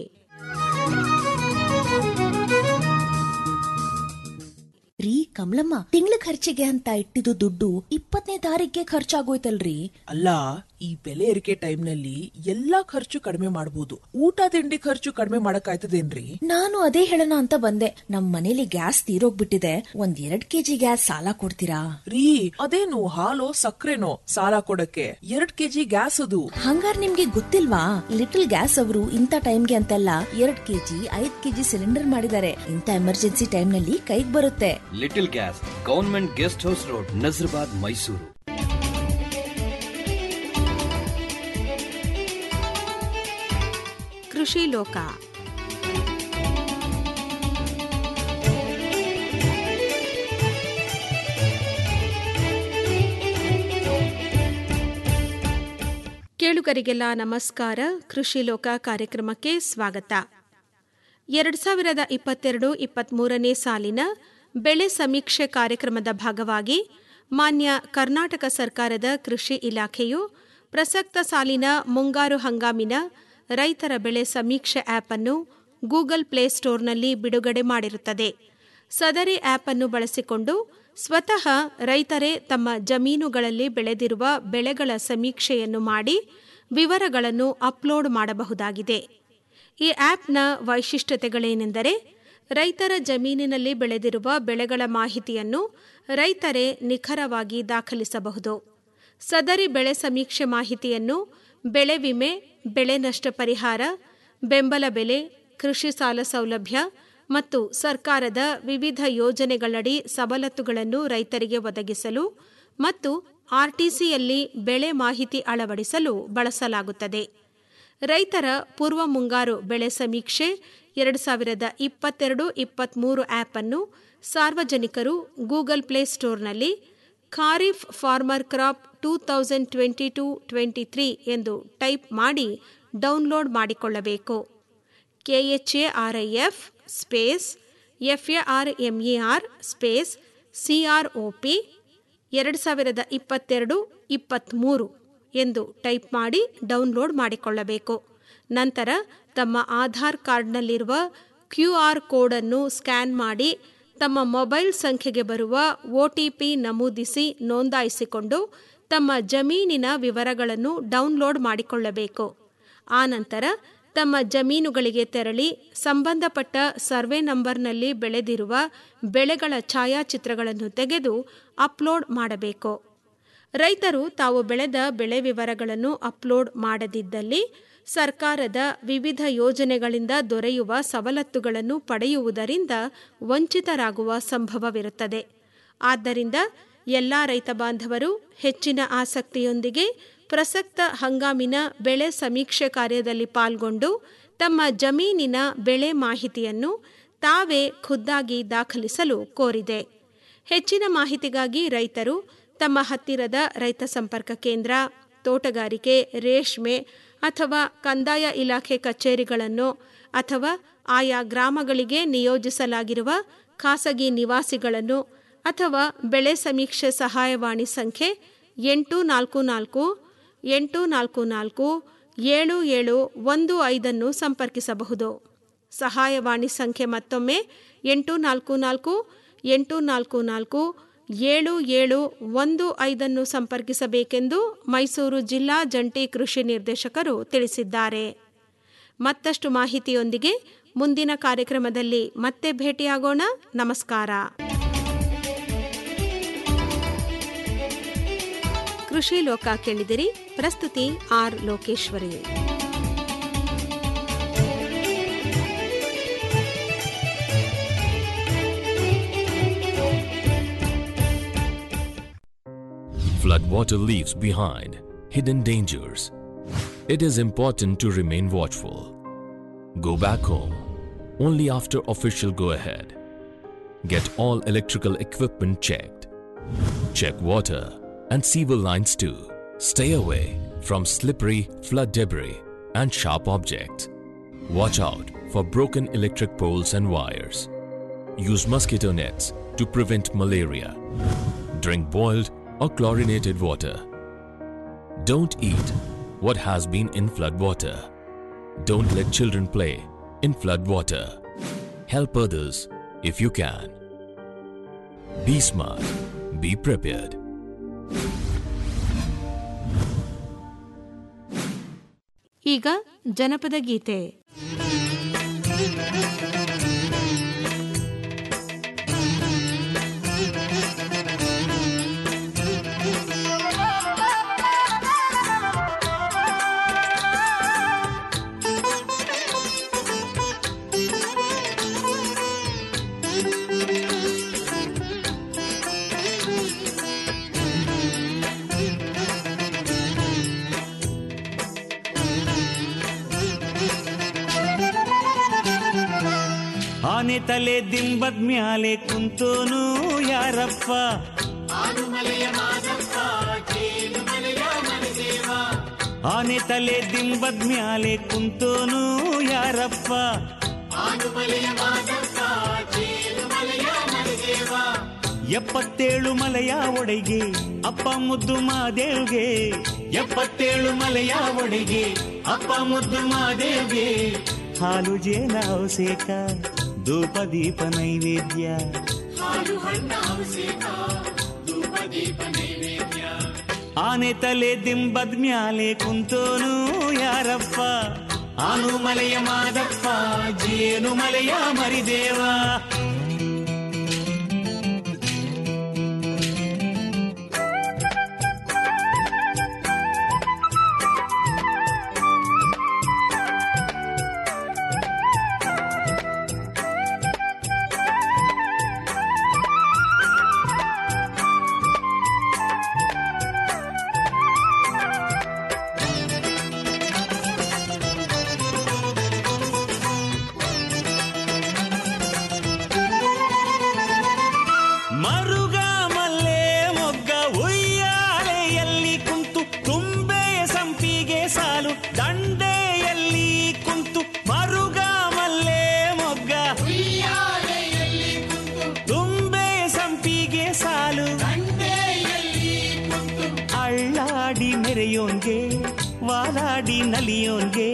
ರೀ ಕಮಲಮ್ಮ ತಿಂಗಳ ಖರ್ಚಿಗೆ ಅಂತ ಇಟ್ಟಿದ್ದು ದುಡ್ಡು ಇಪ್ಪತ್ತನೇ ತಾರೀಕಿಗೆ ಖರ್ಚಾಗೋಯ್ತಲ್ರಿ ಅಲ್ಲ ಈ ಬೆಲೆ ಏರಿಕೆ ಟೈಮ್ನಲ್ಲಿ ಎಲ್ಲಾ ಖರ್ಚು ಕಡಿಮೆ ಮಾಡಬಹುದು ಊಟ ತಿಂಡಿ ಖರ್ಚು ಕಡಿಮೆ ಮಾಡಕ್ಕಾಯ್ತದೇನ್ರಿ ನಾನು ಅದೇ ಹೇಳೋಣ ಅಂತ ಬಂದೆ ನಮ್ ಮನೇಲಿ ಗ್ಯಾಸ್ ತೀರೋಗ್ಬಿಟ್ಟಿದೆ ಒಂದ್ ಎರಡ್ ಕೆಜಿ ಗ್ಯಾಸ್ ಸಾಲ ಕೊಡ್ತೀರಾ ರೀ ಅದೇನು ಹಾಲು ಸಕ್ಕರೆನೋ ಸಾಲ ಕೊಡಕ್ಕೆ ಎರಡ್ ಕೆಜಿ ಗ್ಯಾಸ್ ಅದು ಹಂಗಾರ್ ನಿಮ್ಗೆ ಗೊತ್ತಿಲ್ವಾ ಲಿಟಲ್ ಗ್ಯಾಸ್ ಅವರು ಇಂಥ ಟೈಮ್ಗೆ ಅಂತೆಲ್ಲ ಎರಡ್ ಕೆಜಿ ಐದ್ ಕೆಜಿ ಸಿಲಿಂಡರ್ ಮಾಡಿದ್ದಾರೆ ಇಂಥ ಎಮರ್ಜೆನ್ಸಿ ಟೈಮ್ ನಲ್ಲಿ ಕೈಗ್ ಬರುತ್ತೆ little gas government guest house road Nazarbad Mysuru ಕೃಷಿ ಲೋಕ ಕೇಳುಗರಿಗೆಲ್ಲ ನಮಸ್ಕಾರ ಕೃಷಿ ಲೋಕ ಕಾರ್ಯಕ್ರಮಕ್ಕೆ ಸ್ವಾಗತ ಎರಡು ಸಾವಿರದ ಇಪ್ಪತ್ತೆರಡು ಇಪ್ಪತ್ತ್ಮೂರನೇ ಸಾಲಿನ ಬೆಳೆ ಸಮೀಕ್ಷೆ ಕಾರ್ಯಕ್ರಮದ ಭಾಗವಾಗಿ ಮಾನ್ಯ ಕರ್ನಾಟಕ ಸರ್ಕಾರದ ಕೃಷಿ ಇಲಾಖೆಯು ಪ್ರಸಕ್ತ ಸಾಲಿನ ಮುಂಗಾರು ಹಂಗಾಮಿನ ರೈತರ ಬೆಳೆ ಸಮೀಕ್ಷೆ ಆ್ಯಪ್ ಅನ್ನು ಗೂಗಲ್ ಪ್ಲೇಸ್ಟೋರ್ನಲ್ಲಿ ಬಿಡುಗಡೆ ಮಾಡಿರುತ್ತದೆ ಸದರಿ ಆ್ಯಪ್ ಅನ್ನು ಬಳಸಿಕೊಂಡು ಸ್ವತಃ ರೈತರೇ ತಮ್ಮ ಜಮೀನುಗಳಲ್ಲಿ ಬೆಳೆದಿರುವ ಬೆಳೆಗಳ ಸಮೀಕ್ಷೆಯನ್ನು ಮಾಡಿ ವಿವರಗಳನ್ನು ಅಪ್ಲೋಡ್ ಮಾಡಬಹುದಾಗಿದೆ ಈ ಆ್ಯಪ್ನ ವೈಶಿಷ್ಟ್ಯತೆಗಳೇನೆಂದರೆ ರೈತರ ಜಮೀನಿನಲ್ಲಿ ಬೆಳೆದಿರುವ ಬೆಳೆಗಳ ಮಾಹಿತಿಯನ್ನು ರೈತರೇ ನಿಖರವಾಗಿ ದಾಖಲಿಸಬಹುದು ಸದರಿ ಬೆಳೆ ಸಮೀಕ್ಷೆ ಮಾಹಿತಿಯನ್ನು ಬೆಳೆ ವಿಮೆ ಬೆಳೆ ನಷ್ಟ ಪರಿಹಾರ ಬೆಂಬಲ ಬೆಲೆ ಕೃಷಿ ಸಾಲ ಸೌಲಭ್ಯ ಮತ್ತು ಸರ್ಕಾರದ ವಿವಿಧ ಯೋಜನೆಗಳಡಿ ಸವಲತ್ತುಗಳನ್ನು ರೈತರಿಗೆ ಒದಗಿಸಲು ಮತ್ತು ಆರ್ಟಿಸಿಯಲ್ಲಿ ಬೆಳೆ ಮಾಹಿತಿ ಅಳವಡಿಸಲು ಬಳಸಲಾಗುತ್ತದೆ ರೈತರ ಪೂರ್ವ ಮುಂಗಾರು ಬೆಳೆ ಸಮೀಕ್ಷೆ ಎರಡು ಸಾವಿರದ ಇಪ್ಪತ್ತೆರಡು ಇಪ್ಪತ್ತ್ಮೂರು ಆ್ಯಪ್ ಅನ್ನು ಸಾರ್ವಜನಿಕರು ಗೂಗಲ್ ಪ್ಲೇಸ್ಟೋರ್ನಲ್ಲಿ Kharif farmer crop two thousand twenty two twenty three ಎಂದು ಟೈಪ್ ಮಾಡಿ ಡೌನ್ಲೋಡ್ ಮಾಡಿಕೊಳ್ಳಬೇಕು K H A R I F space F A R M E R space C R O P ಎರಡು ಸಾವಿರದ ಇಪ್ಪತ್ತೆರಡು ಇಪ್ಪತ್ತ್ಮೂರು ಎಂದು ಟೈಪ್ ಮಾಡಿ ಡೌನ್ಲೋಡ್ ಮಾಡಿಕೊಳ್ಳಬೇಕು ನಂತರ ತಮ್ಮ ಆಧಾರ್ ಕಾರ್ಡ್ನಲ್ಲಿರುವ ಕ್ಯೂ ಆರ್ ಕೋಡನ್ನು ಸ್ಕ್ಯಾನ್ ಮಾಡಿ ತಮ್ಮ ಮೊಬೈಲ್ ಸಂಖ್ಯೆಗೆ ಬರುವ ಒ ಟಿ ಪಿ ನಮೂದಿಸಿ ನೋಂದಾಯಿಸಿಕೊಂಡು ತಮ್ಮ ಜಮೀನಿನ ವಿವರಗಳನ್ನು ಡೌನ್ಲೋಡ್ ಮಾಡಿಕೊಳ್ಳಬೇಕು ಆನಂತರ ತಮ್ಮ ಜಮೀನುಗಳಿಗೆ ತೆರಳಿ ಸಂಬಂಧಪಟ್ಟ ಸರ್ವೆ ನಂಬರ್ನಲ್ಲಿ ಬೆಳೆದಿರುವ ಬೆಳೆಗಳ ಛಾಯಾಚಿತ್ರಗಳನ್ನು ತೆಗೆದು ಅಪ್ಲೋಡ್ ಮಾಡಬೇಕು ರೈತರು ತಾವು ಬೆಳೆದ ಬೆಳೆ ವಿವರಗಳನ್ನು ಅಪ್ಲೋಡ್ ಮಾಡದಿದ್ದಲ್ಲಿ ಸರ್ಕಾರದ ವಿವಿಧ ಯೋಜನೆಗಳಿಂದ ದೊರೆಯುವ ಸವಲತ್ತುಗಳನ್ನು ಪಡೆಯುವುದರಿಂದ ವಂಚಿತರಾಗುವ ಸಂಭವವಿರುತ್ತದೆ ಆದ್ದರಿಂದ ಎಲ್ಲ ರೈತ ಬಾಂಧವರು ಹೆಚ್ಚಿನ ಆಸಕ್ತಿಯೊಂದಿಗೆ ಪ್ರಸಕ್ತ ಹಂಗಾಮಿನ ಬೆಳೆ ಸಮೀಕ್ಷೆ ಕಾರ್ಯದಲ್ಲಿ ಪಾಲ್ಗೊಂಡು ತಮ್ಮ ಜಮೀನಿನ ಬೆಳೆ ಮಾಹಿತಿಯನ್ನು ತಾವೇ ಖುದ್ದಾಗಿ ದಾಖಲಿಸಲು ಕೋರಿದೆ ಹೆಚ್ಚಿನ ಮಾಹಿತಿಗಾಗಿ ರೈತರು ತಮ್ಮ ಹತ್ತಿರದ ರೈತ ಸಂಪರ್ಕ ಕೇಂದ್ರ ತೋಟಗಾರಿಕೆ ರೇಷ್ಮೆ ಅಥವಾ ಕಂದಾಯ ಇಲಾಖೆ ಕಚೇರಿಗಳನ್ನು ಅಥವಾ ಆಯಾ ಗ್ರಾಮಗಳಿಗೆ ನಿಯೋಜಿಸಲಾಗಿರುವ ಖಾಸಗಿ ನಿವಾಸಿಗಳನ್ನು ಅಥವಾ ಬೆಳೆ ಸಮೀಕ್ಷೆ ಸಹಾಯವಾಣಿ ಸಂಖ್ಯೆ ಎಂಟು ನಾಲ್ಕು ನಾಲ್ಕು ಎಂಟು ನಾಲ್ಕು ನಾಲ್ಕು ಏಳು ಏಳು ಒಂದು ಐದನ್ನು ಸಂಪರ್ಕಿಸಬಹುದು ಸಹಾಯವಾಣಿ ಸಂಖ್ಯೆ ಮತ್ತೊಮ್ಮೆ ಎಂಟು ನಾಲ್ಕು ನಾಲ್ಕು ಎಂಟು ನಾಲ್ಕು ನಾಲ್ಕು ಏಳು ಏಳು ಒಂದು ಐದನ್ನು ಸಂಪರ್ಕಿಸಬೇಕೆಂದು ಮೈಸೂರು ಜಿಲ್ಲಾ ಜಂಟಿ ಕೃಷಿ ನಿರ್ದೇಶಕರು ತಿಳಿಸಿದ್ದಾರೆ ಮತ್ತಷ್ಟು ಮಾಹಿತಿಯೊಂದಿಗೆ ಮುಂದಿನ ಕಾರ್ಯಕ್ರಮದಲ್ಲಿ ಮತ್ತೆ ಭೇಟಿಯಾಗೋಣ ನಮಸ್ಕಾರ ಕೃಷಿ ಲೋಕ ಕೇಳಿದಿರಿ ಪ್ರಸ್ತುತಿ R Lokeshwari Floodwater leaves behind hidden dangers. It is important to remain watchful. Go back home only after official go ahead. Get all electrical equipment checked. Check water and sewer lines too. Stay away from slippery flood debris and sharp objects. Watch out for broken electric poles and wires. Use mosquito nets to prevent malaria. Drink boiled or chlorinated water. Don't eat what has been in flood water. Don't let children play in flood water. Help others if you can. Be smart. Be prepared. ಈಗ ಜನಪದ ಗೀತೆ ಆನೆ ತಲೆ ದಿಂಬದ್ ಮ್ಯಾಲೆ ಕುಂತೋನು ಯಾರಪ್ಪ ಆನೆ ತಲೆ ದಿಂಬದ್ ಮ್ಯಾಲೆ ಕುಂತೋನು ಯಾರಪ್ಪ ಎಪ್ಪತ್ತೇಳು ಮಲೆಯ ಒಡೆಗೆ ಅಪ್ಪ ಮುದ್ದು ಮಾದೇವ್ಗೆ ಎಪ್ಪತ್ತೇಳು ಮಲೆಯ ಒಡೆಗೆ ಅಪ್ಪ ಮುದ್ದು ಮಾದೇವ್ಗೆ ಹಾಲು ಜೇನ ಔಸೇಕ ಧೂಪ ದೀಪ ನೈವೇದ್ಯ ಆನೆ ತಲೆ ದಿಂಬದ್ ಮ್ಯಾಲೆ ಕುಂತೋನು ಯಾರಪ್ಪ ಆನು ಮಲೆಯ ಮಾದಪ್ಪ ಜೇನು ಮಲೆಯ ಮರಿದೇವ ಮರುಗ ಮಲ್ಲೆ ಮೊಗ್ಗ ಉಯ್ಯಾಲೆಯಲ್ಲಿ ಕುಂತು ತುಂಬೆಯ ಸಂಪಿಗೆ ಸಾಲು ದಂಡೆಯಲ್ಲಿ ಕುಂತು ಮರುಗ ಮಲ್ಲೆ ಮೊಗ್ಗ ತುಂಬೆ ಸಂಪಿಗೆ ಸಾಲು ಅಳ್ಳಾಡಿ ಮೆರೆಯೋನ್ಗೆ ವಾಲಾಡಿ ನಲಿಯೋನ್ಗೆ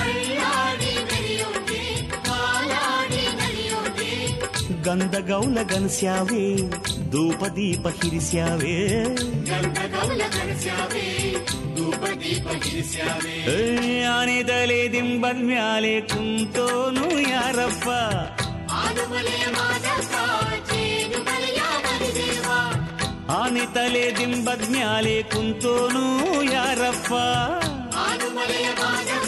ಗಂಧ ಗೌಲ ಗನಸ್ಯಾವೆ ಧೂಪ ದೀಪ ಹಿರಿಸ್ಯಾವೆ ಏ, ಆನೆದಲೆ ದಿಂಬದ್ ಮ್ಯಾಲೆ ಕುಂತೋನು ಯಾರಪ್ಪ ಆನೆ ಆನಿತಲೆ ದಿಂಬದ್ ಮ್ಯಾಲೆ ಕುಂತೋನು ಯಾರಪ್ಪ ಆಡುಮಲೆಯ ಮಾನವ